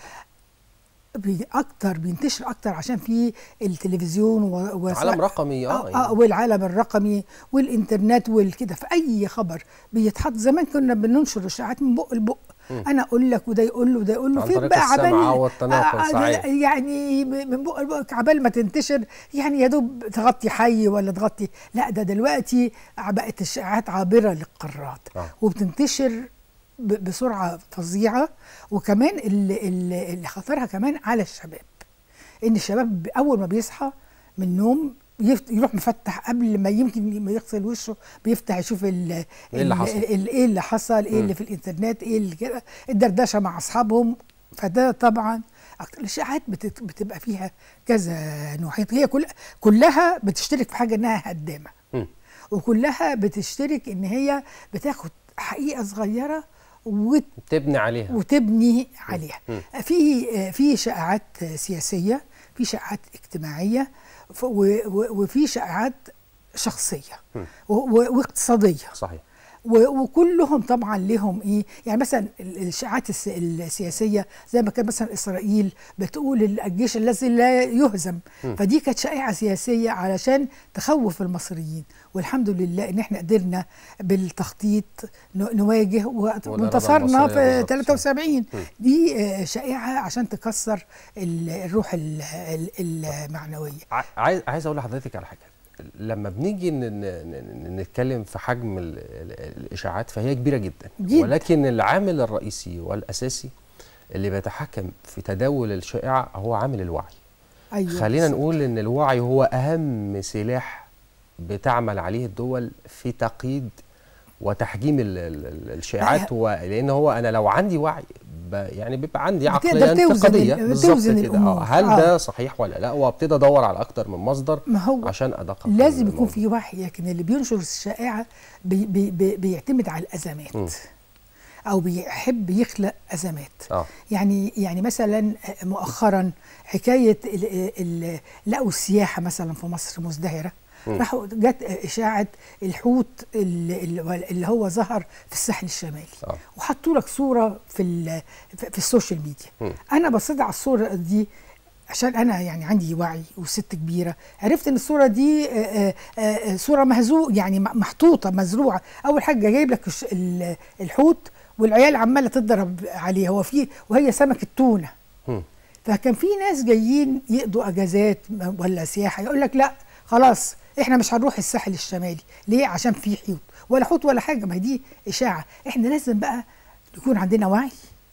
بي اكتر بينتشر اكتر عشان في التلفزيون و... و... عالم رقمي اه, آه, اه والعالم الرقمي والانترنت والكده في اي خبر بيتحط زمان كنا بننشر الاشاعات من بق لبق انا اقول لك وده يقول له وده يقول له عن فين طريق بقى السمع والتناقل، آه، صحيح. يعني من بق لبق عبال ما تنتشر يعني يا دوب تغطي حي ولا تغطي لا ده دلوقتي بقت الشائعات عابره للقارات آه. وبتنتشر ب- بسرعه فظيعه وكمان اللي, اللي اللي خطرها كمان على الشباب ان الشباب اول ما بيصحى من النوم يفت- يروح مفتح قبل ما يمكن ما يغسل وشه بيفتح يشوف ال إيه اللي ال- حصل؟ ال- ايه اللي حصل ايه اللي في الانترنت ايه اللي كده الدردشه مع اصحابهم فده طبعا أكتر الاشاعات بتت- بتبقى فيها كذا نوعيه هي كل كلها بتشترك في حاجه انها هدامه مم. وكلها بتشترك ان هي بتاخد حقيقه صغيره وت تبني عليها وتبني عليها في في شائعات سياسيه في شائعات اجتماعيه ف- و- و- وفي شائعات شخصيه و- و- واقتصاديه صحيح و- وكلهم طبعا لهم ايه يعني مثلا ال- الشائعات الس- السياسيه زي ما كان مثلا اسرائيل بتقول ال- الجيش الذي لا يهزم فدي كانت شائعه سياسيه علشان تخوف المصريين والحمد لله ان احنا قدرنا بالتخطيط ن- نواجه و- والإرادة وانتصرنا المصرية في بالظبط. 73 دي آه، شائعه عشان تكسر ال- الروح ال- ال- المعنويه ع- عايز عايز اقول لحضرتك على حاجه لما بنيجي ن- ن- ن- نتكلم في حجم ال- ال- الاشاعات فهي كبيره جدا جداً. ولكن العامل الرئيسي والاساسي اللي بيتحكم في تداول الشائعه هو عامل الوعي ايوه خلينا نقول ان الوعي هو اهم سلاح بتعمل عليه الدول في تقييد وتحجيم ال- ال- ال- الشائعات هو لان هو انا لو عندي وعي ب- يعني بيبقى عندي بتقدر عقليه توزن انتقاديه ال- بالظبط توزن كده الأمور. آه، هل آه. ده صحيح ولا لا وابتدي ادور على اكتر من مصدر ما هو عشان ادقق لازم يكون الموضوع. في وعي لكن اللي بينشر الشائعه بي بي بي بيعتمد على الازمات مم. او بيحب يخلق ازمات اه يعني يعني مثلا مؤخرا حكايه ال- ال- لقوا السياحه مثلا في مصر مزدهره مم. راحوا جت اشاعه الحوت اللي, اللي هو ظهر في الساحل الشمالي اه وحطوا لك صوره في ال- في في السوشيال ميديا مم. انا بصيت على الصوره دي عشان انا يعني عندي وعي وست كبيره عرفت ان الصوره دي آه، آه، آه، صوره مهزوق يعني م- محطوطه مزروعه اول حاجه جايب لك الش- ال- الحوت والعيال عماله تضرب عليه هو في وهي سمكه تونه مم. فكان في ناس جايين يقضوا اجازات ولا سياحه يقول لك لا خلاص احنا مش هنروح الساحل الشمالي ليه عشان في حوت ولا حوت ولا حاجه ما هي دي اشاعه احنا لازم بقى يكون عندنا وعي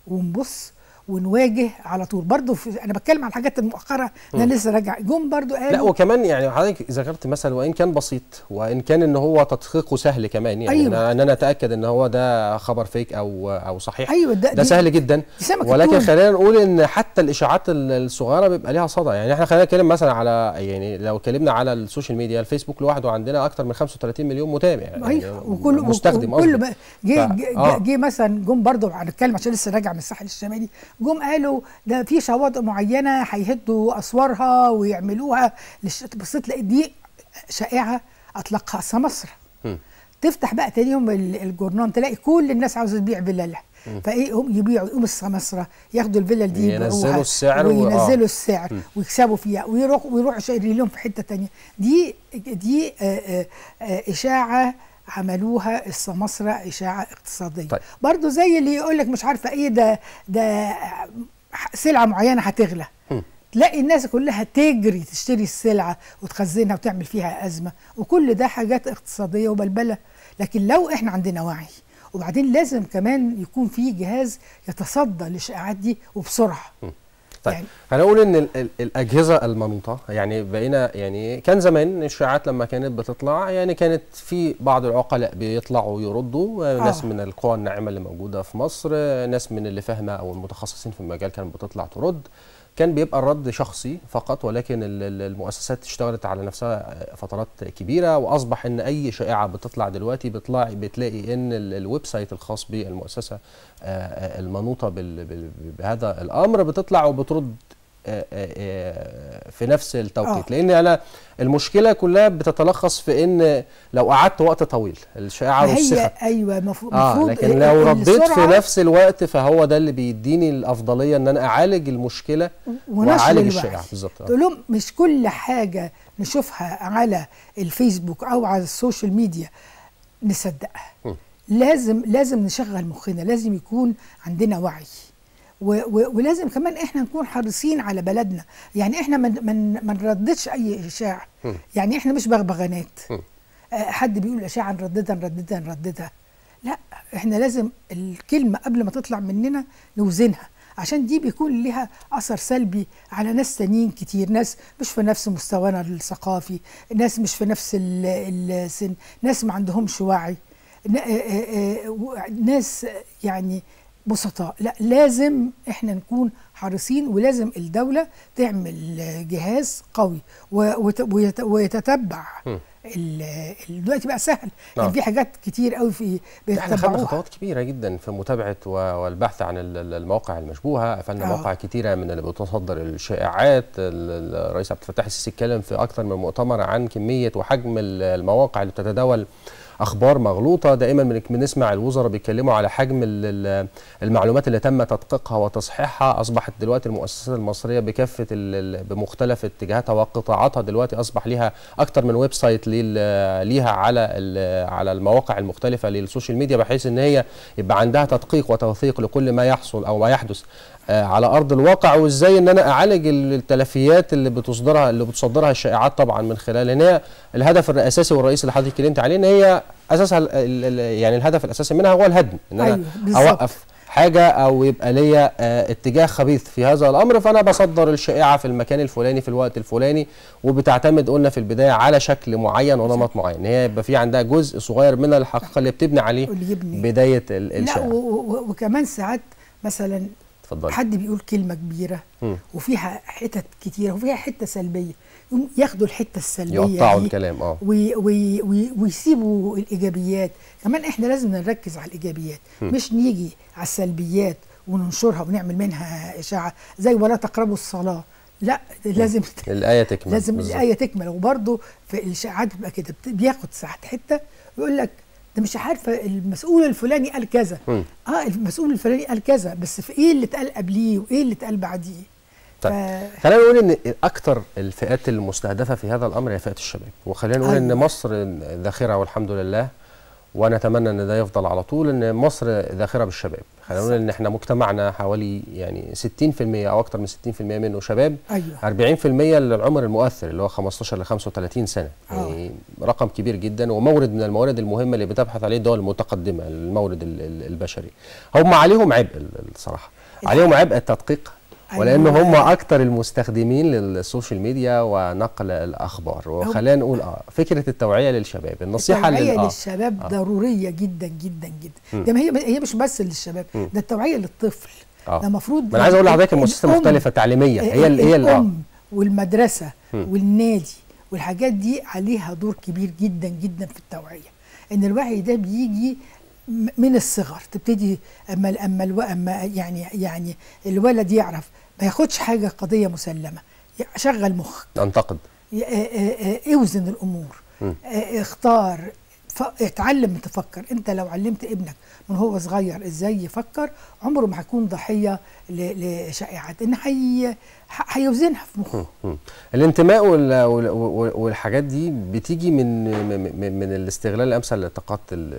ونبص ونواجه على طول برضو في انا بتكلم عن الحاجات المؤخره انا لسه راجع جم برضو قالوا لا وكمان يعني حضرتك ذكرت مثلا وان كان بسيط وان كان ان هو تدقيقه سهل كمان يعني أيوة. أيوة. ان انا اتاكد ان هو ده خبر فيك او او صحيح ايوه ده ده دي- سهل جدا دي سمكة ولكن تونة. خلينا نقول ان حتى الاشاعات ال- الصغيره بيبقى ليها صدى يعني احنا خلينا نتكلم مثلا على يعني لو اتكلمنا على السوشيال ميديا الفيسبوك لوحده عندنا اكتر من 35 مليون متابع يعني ايوه وكل مستخدم وكل قصدي. بقى جه ف- جه, آه. جه مثلا جم برضو هنتكلم عشان لسه راجع من الساحل الشمالي جم قالوا ده في شواطئ معينه هيهدوا اسوارها ويعملوها للش... بصيت لقيت دي شائعه اطلقها سمسره مم. تفتح بقى تاني يوم ال- الجورنان تلاقي كل الناس عاوزه تبيع فيلالها فايه هم يبيعوا يقوموا السمسره ياخدوا الفيلل دي ينزلوا يبيعوها السعر و- آه. وينزلوا السعر ويكسبوا فيها ويروحوا ويروحوا شايلين لهم في حته تانية دي دي آه، آه، آه، اشاعه عملوها السماسرة إشاعة اقتصادية طيب. برضو زي اللي يقول لك مش عارفة إيه ده ده سلعة معينة هتغلى تلاقي الناس كلها تجري تشتري السلعة وتخزنها وتعمل فيها أزمة وكل ده حاجات اقتصادية وبلبلة لكن لو احنا عندنا وعي وبعدين لازم كمان يكون في جهاز يتصدى للشائعات دي وبسرعة طيب يعني- يعني هنقول ان ال ال الاجهزه المنوطه يعني بقينا يعني كان زمان الشائعات لما كانت بتطلع يعني كانت في بعض العقلاء بيطلعوا يردوا آه. ناس آه. من القوى الناعمه اللي موجوده في مصر آه، ناس من اللي فاهمه او المتخصصين في المجال كانت بتطلع ترد كان بيبقى الرد شخصي فقط ولكن ال- ال- المؤسسات اشتغلت على نفسها آه، فترات كبيره واصبح ان اي شائعه بتطلع دلوقتي بيطلع بتلاقي ان ال- الويب سايت الخاص بالمؤسسه آه، آه، المنوطه بال- بال- بهذا الامر بتطلع وبترد آه، آه، آه، في نفس التوقيت آه. لان انا المشكله كلها بتتلخص في ان لو قعدت وقت طويل الشائعه هي رسخت أيوة المفروض اه لكن لو رديت في السرعة نفس الوقت فهو ده اللي بيديني الافضليه ان انا اعالج المشكله ونشر واعالج الوعي. الشائعه بالظبط آه. تقول لهم مش كل حاجة نشوفها على الفيسبوك أو على السوشيال ميديا نصدقها م. لازم لازم نشغل مخنا لازم يكون عندنا وعي و و ولازم كمان احنا نكون حريصين على بلدنا يعني احنا ما من ما نرددش اي اشاعه م. يعني احنا مش بغبغانات م. آه، حد بيقول اشاعه نرددها نرددها نرددها لا احنا لازم الكلمه قبل ما تطلع مننا نوزنها عشان دي بيكون لها اثر سلبي على ناس تانيين كتير ناس مش في نفس مستوانا الثقافي ناس مش في نفس ال- السن ناس ما عندهمش وعي ن- آه، آه، آه، و- ناس يعني بسطاء لا لازم احنا نكون حريصين ولازم الدولة تعمل آه، جهاز قوي و- وت- ويت- ويتتبع مم. ال- ال- دلوقتي بقى سهل نعم. يعني في حاجات كتير قوي في احنا خدنا بيتبعوها خطوات كبيره جدا في متابعه و- والبحث عن ال- ال- المواقع المشبوهه قفلنا آه. مواقع كتيره من اللي بتصدر الشائعات ال- ال- الرئيس عبد الفتاح السيسي اتكلم في اكثر من مؤتمر عن كميه وحجم ال- المواقع اللي بتتداول اخبار مغلوطه دائما بن- بنسمع الوزراء بيتكلموا على حجم ال- ال- المعلومات اللي تم تدقيقها وتصحيحها اصبحت دلوقتي المؤسسات المصريه بكافه ال- ال- بمختلف اتجاهاتها وقطاعاتها دلوقتي اصبح ليها اكتر من ويب سايت لل- ليها على ال- على المواقع المختلفه للسوشيال ميديا بحيث ان هي يبقى عندها تدقيق وتوثيق لكل ما يحصل او ما يحدث آه، على ارض الواقع وازاي ان انا اعالج ال- التلفيات اللي بتصدرها اللي بتصدرها الشائعات طبعا من خلال ان هي الهدف الاساسي والرئيسي اللي حضرتك اتكلمت عليه ان هي اساسها ال- ال- ال- يعني الهدف الاساسي منها هو الهدم ان انا أيوة، بالظبط. اوقف حاجه او يبقى ليا آه، اتجاه خبيث في هذا الامر فانا بصدر الشائعه في المكان الفلاني في الوقت الفلاني وبتعتمد قلنا في البدايه على شكل معين ونمط معين ان هي يبقى في عندها جزء صغير من الحقيقه اللي بتبني عليه واللي يبني. بدايه ال- لا الشائعه و- و- وكمان ساعات مثلا اتفضلي حد بيقول كلمه كبيره مم. وفيها حتت كتيره وفيها حته سلبيه يقوم ياخدوا الحته السلبيه يقطعوا دي الكلام اه وي وي وي ويسيبوا الايجابيات كمان احنا لازم نركز على الايجابيات مش نيجي على السلبيات وننشرها ونعمل منها اشاعه زي ولا تقربوا الصلاه لا لازم الايه تكمل لازم بالظبط. الايه تكمل وبرده في الاشاعات بتبقى كده بت- بياخد ساعات حته ويقول لك ده مش عارفه المسؤول الفلاني قال كذا مم. اه المسؤول الفلاني قال كذا بس في ايه اللي اتقال قبليه وايه اللي اتقال بعديه طيب ف- خلينا نقول ان اكثر الفئات المستهدفه في هذا الامر هي فئه الشباب وخلينا نقول ان أيوة. مصر ذاخره والحمد لله ونتمنى ان ده يفضل على طول ان مصر ذاخره بالشباب خلينا نقول ان احنا مجتمعنا حوالي يعني 60% او اكثر من 60% منه شباب ايوه 40% للعمر المؤثر اللي هو 15 ل 35 سنه آه. يعني رقم كبير جدا ومورد من الموارد المهمه اللي بتبحث عليه الدول المتقدمه المورد ال- ال- البشري هم عليهم عبء ال- الصراحه عليهم عبء التدقيق ولان أيوة. هم اكثر المستخدمين للسوشيال ميديا ونقل الاخبار وخلينا نقول اه فكره التوعيه للشباب النصيحه التوعية لل- آه. للشباب آه. ضرورية جدا جدا جدا مم. ده ما هي هي مش بس للشباب مم. ده التوعية للطفل آه. ده المفروض ما انا عايز اقول لحضرتك المؤسسات الأم- المختلفه التعليميه هي ال- هي ال- آه. الأم والمدرسة مم. والنادي والحاجات دي عليها دور كبير جدا جدا في التوعية ان الوعي ده بيجي م- من الصغر تبتدي اما اما الو... اما يعني يعني الولد يعرف ما ياخدش حاجه قضيه مسلمه شغل مخك انتقد ي- آه، آه، اوزن الامور مم. آه، اختار ف- اتعلم تفكر انت لو علمت ابنك من هو صغير ازاي يفكر عمره ما هيكون ضحيه ل- لشائعات ان هي ح- هيوزنها في مخه مم. الانتماء وال- وال- وال- والحاجات دي بتيجي من من, من الاستغلال الامثل للطاقات ال-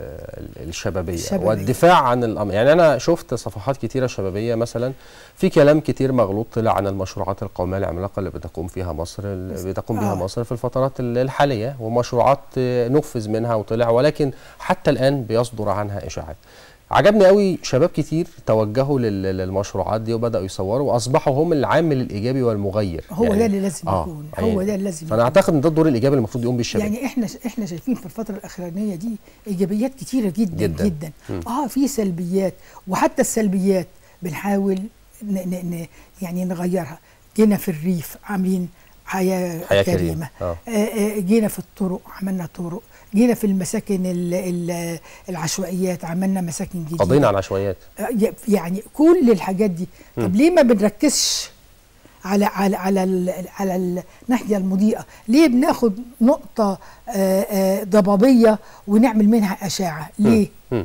ال- الشبابيه الشبابية. والدفاع عن الامر يعني انا شفت صفحات كتيره شبابيه مثلا في كلام كتير مغلوط طلع عن المشروعات القوميه العملاقه اللي بتقوم فيها مصر اللي بتقوم بها آه. مصر في الفترات ال- الحاليه ومشروعات آه، نفذ منها وطلع ولكن حتى الان بيصدر عنها اشاعات عجبني قوي شباب كتير توجهوا لل- للمشروعات دي وبداوا يصوروا واصبحوا هم العامل الايجابي والمغير هو ده اللي لازم آه، يكون يعني هو ده اللي لازم فانا يكون. اعتقد ان ده الدور الايجابي اللي المفروض يقوم بيه الشباب يعني احنا احنا شايفين في الفتره الاخرانيه دي ايجابيات كتيره جدا جداً. جدا, جداً. مم. اه في سلبيات وحتى السلبيات بنحاول ن ن ن يعني نغيرها جينا في الريف عاملين حياه, حياة كريمه, كريمة. آه. آه. آه جينا في الطرق عملنا طرق جينا في المساكن ال ال العشوائيات عملنا مساكن جديده قضينا على العشوائيات آه، يعني كل الحاجات دي طب ليه ما بنركزش على على على ال على الناحيه المضيئه ليه بناخد نقطه آه، آه، ضبابيه ونعمل منها اشاعه ليه مم.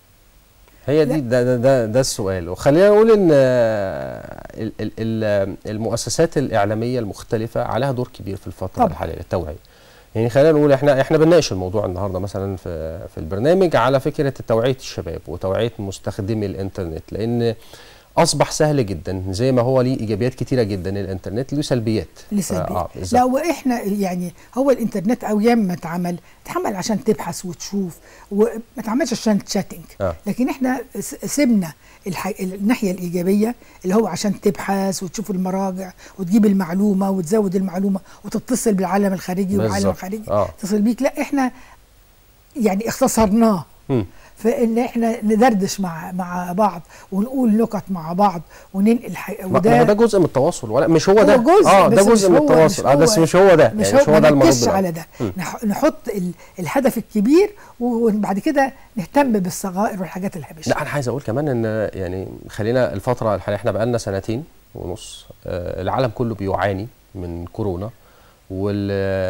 هي دي لا. ده ده ده, ده السؤال وخلينا نقول ان آه، ال- ال- ال- المؤسسات الاعلاميه المختلفه عليها دور كبير في الفتره طبعاً. الحاليه التوعيه يعني خلينا نقول احنا احنا بنناقش الموضوع النهارده مثلا في في البرنامج على فكره توعيه الشباب وتوعيه مستخدمي الانترنت لان اصبح سهل جدا زي ما هو ليه ايجابيات كتيره جدا الانترنت له سلبيات لسلبيات آه، بالظبط. لا واحنا يعني هو الانترنت ايام ما اتعمل اتعمل عشان تبحث وتشوف وما اتعملش عشان تشاتنج آه. لكن احنا س- سيبنا الح... الناحيه الايجابيه اللي هو عشان تبحث وتشوف المراجع وتجيب المعلومه وتزود المعلومه وتتصل بالعالم الخارجي والعالم بالظبط. الخارجي آه. يتصل بيك لا احنا يعني اختصرناه مم. فان احنا ندردش مع مع بعض ونقول نكت مع بعض وننقل ح... ما ما هو ده جزء من التواصل ولا مش هو ده هو جزء اه ده بس جزء مش من هو- التواصل مش اه بس هو- مش هو ده مش يعني مش هو هو ده ما المربوط نركزش بالأمر. على ده مم. نح- نحط ال- الهدف الكبير وبعد كده نهتم بالصغائر والحاجات الهبشه لا انا عايز اقول كمان ان يعني خلينا الفتره الحاليه احنا بقالنا سنتين ونص آه، العالم كله بيعاني من كورونا وال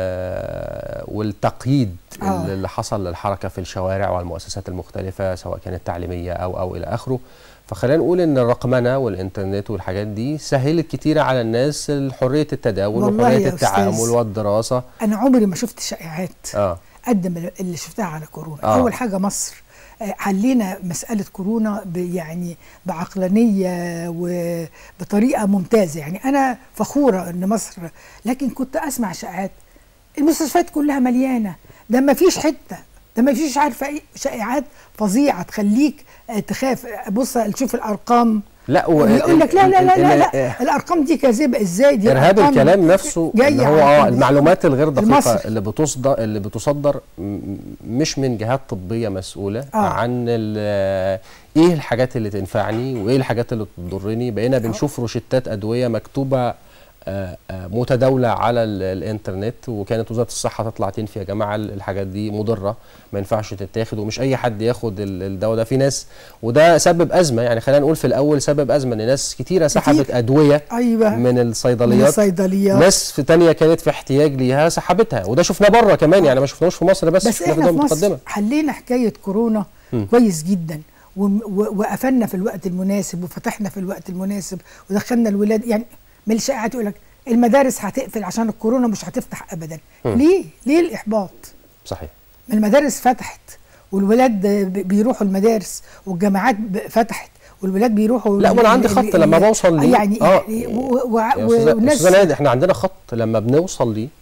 والتقييد آه. اللي حصل للحركه في الشوارع والمؤسسات المختلفه سواء كانت تعليميه او او الى اخره فخلينا نقول ان الرقمنه والانترنت والحاجات دي سهلت كتير على الناس حريه التداول والله وحريه يا التعامل أستاذ. والدراسه انا عمري ما شفت شائعات اه قد ما اللي شفتها على كورونا آه. اول حاجه مصر آه، حلينا مساله كورونا ب- يعني بعقلانيه وبطريقه ممتازه يعني انا فخوره ان مصر لكن كنت اسمع شائعات المستشفيات كلها مليانه ده ما فيش حته ده ما فيش عارفه ايه شائعات فظيعه تخليك آه، تخاف بص تشوف الارقام لا و... يقول لك لا لا لا لا, ال- لا الارقام دي كاذبه ازاي دي ارهاب أرقام الكلام نفسه جاية اللي هو عن اه التلفزيون المعلومات الغير دقيقه المصري. اللي بتصدر اللي بتصدر م- مش من جهات طبيه مسؤوله آه. عن ال- ايه الحاجات اللي تنفعني وايه الحاجات اللي تضرني بقينا بنشوف روشتات ادويه مكتوبه آه، آه، متداوله على ال- الانترنت وكانت وزاره الصحه تطلع تنفي يا جماعه ال- الحاجات دي مضره ما ينفعش تتاخد ومش اي حد ياخد ال- الدواء ده في ناس وده سبب ازمه يعني خلينا نقول في الاول سبب ازمه ان ناس كتيره سحبت ادويه ايوه من من الصيدليات الصيدليات ناس في تانية كانت في احتياج ليها سحبتها وده شفناه بره كمان يعني ما شفناهوش في مصر بس, بس شفناه في احنا الدول في مصر المتقدمه حلينا حكايه كورونا مم. كويس جدا وم- و- وقفلنا في الوقت المناسب وفتحنا في الوقت المناسب ودخلنا الولاد يعني من الشائعات يقول لك المدارس هتقفل عشان الكورونا مش هتفتح ابدا مم. ليه ليه الاحباط صحيح ما المدارس فتحت والولاد ب- بيروحوا المدارس والجامعات ب- فتحت والولاد بيروحوا لا وانا عندي خط لما بوصل ليه يعني اه يعني و- و- يا و- أستاذة- والناس استاذ نادي احنا عندنا خط لما بنوصل ليه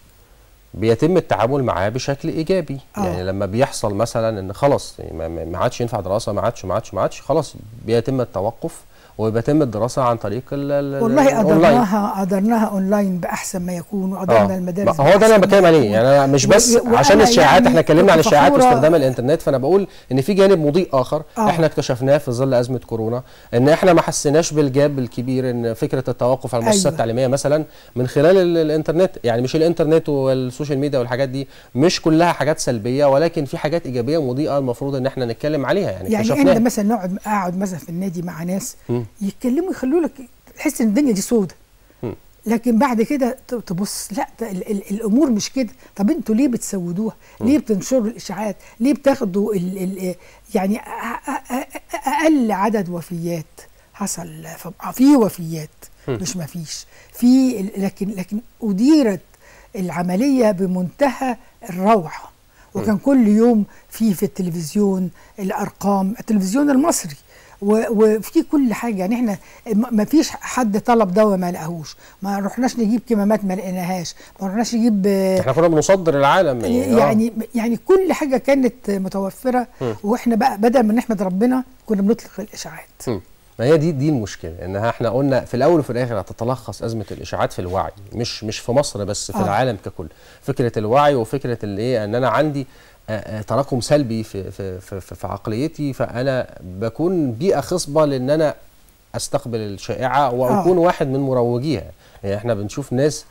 بيتم التعامل معاه بشكل ايجابي آه. يعني لما بيحصل مثلا ان خلاص يعني ما- ما ما عادش ينفع دراسه ما عادش ما عادش ما عادش خلاص بيتم التوقف وبيتم الدراسه عن طريق ال- ال- والله الأونلاين. قدرناها قدرنا اونلاين باحسن ما يكون وقدرنا اه المدارس ما هو ده اللي انا بأحسن بتكلم ما عليه يكون. يعني انا مش بس و- عشان وأنا الشائعات يعني احنا اتكلمنا عن كنت الشائعات فخورة- واستخدام الانترنت فانا بقول ان في جانب مضيء اخر آه. احنا اكتشفناه في ظل ازمه كورونا ان احنا ما حسيناش بالجاب الكبير ان فكره التوقف على المؤسسات أيوة. التعليميه مثلا من خلال ال- الانترنت يعني مش الانترنت والسوشيال ميديا والحاجات دي مش كلها حاجات سلبيه ولكن في حاجات ايجابيه مضيئه المفروض ان احنا نتكلم عليها يعني, يعني اكتشفناها انت مثلا نقعد اقعد مثلا في النادي مع ناس مم. يتكلموا يخلوا لك تحس ان الدنيا دي سودة مم. لكن بعد كده ت- تبص لا ده ال ال الامور مش كده طب انتوا ليه بتسودوها ليه بتنشروا الاشاعات ليه بتاخدوا ال ال يعني أ- أ- أ- اقل عدد وفيات حصل ف- في وفيات مم. مش ما فيش في ال- لكن لكن اديرت العمليه بمنتهى الروعه وكان كل يوم في في التلفزيون الارقام التلفزيون المصري و- وفي كل حاجه يعني احنا م- ما فيش حد طلب دواء ما لقاهوش ما رحناش نجيب كمامات ما لقيناهاش ما رحناش نجيب آه، احنا كنا بنصدر العالم يعني, آه. يعني يعني كل حاجه كانت متوفره مم. واحنا بقى بدل ما نحمد ربنا كنا بنطلق الاشاعات مم. ما هي دي دي المشكله انها احنا قلنا في الاول وفي الاخر هتتلخص ازمه الاشاعات في الوعي مش مش في مصر بس في آه. العالم ككل فكره الوعي وفكره اللي ايه ان انا عندي آه، آه، تراكم سلبي في في في, في, في عقليتي فانا بكون بيئه خصبه لان انا استقبل الشائعه واكون آه. واحد من مروجيها يعني احنا بنشوف ناس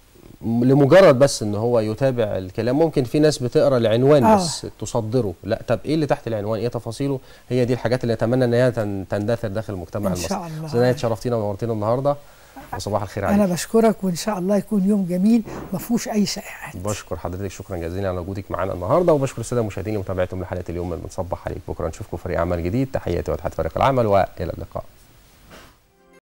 م- لمجرد بس ان هو يتابع الكلام ممكن في ناس بتقرا العنوان آه. بس تصدره لا طب ايه اللي تحت العنوان ايه تفاصيله هي دي الحاجات اللي اتمنى ان هي تن- تندثر داخل المجتمع إن المصري شاء الله. زينات شرفتينا ونورتينا النهارده وصباح الخير انا عليك بشكرك وان شاء الله يكون يوم جميل ما فيهوش اي شائعات بشكر حضرتك شكرا جزيلا على وجودك معانا النهارده وبشكر الساده المشاهدين لمتابعتهم لحلقه اليوم من بنصبح عليك بكره نشوفكم فريق عمل جديد تحياتي وتحيات فريق العمل والى اللقاء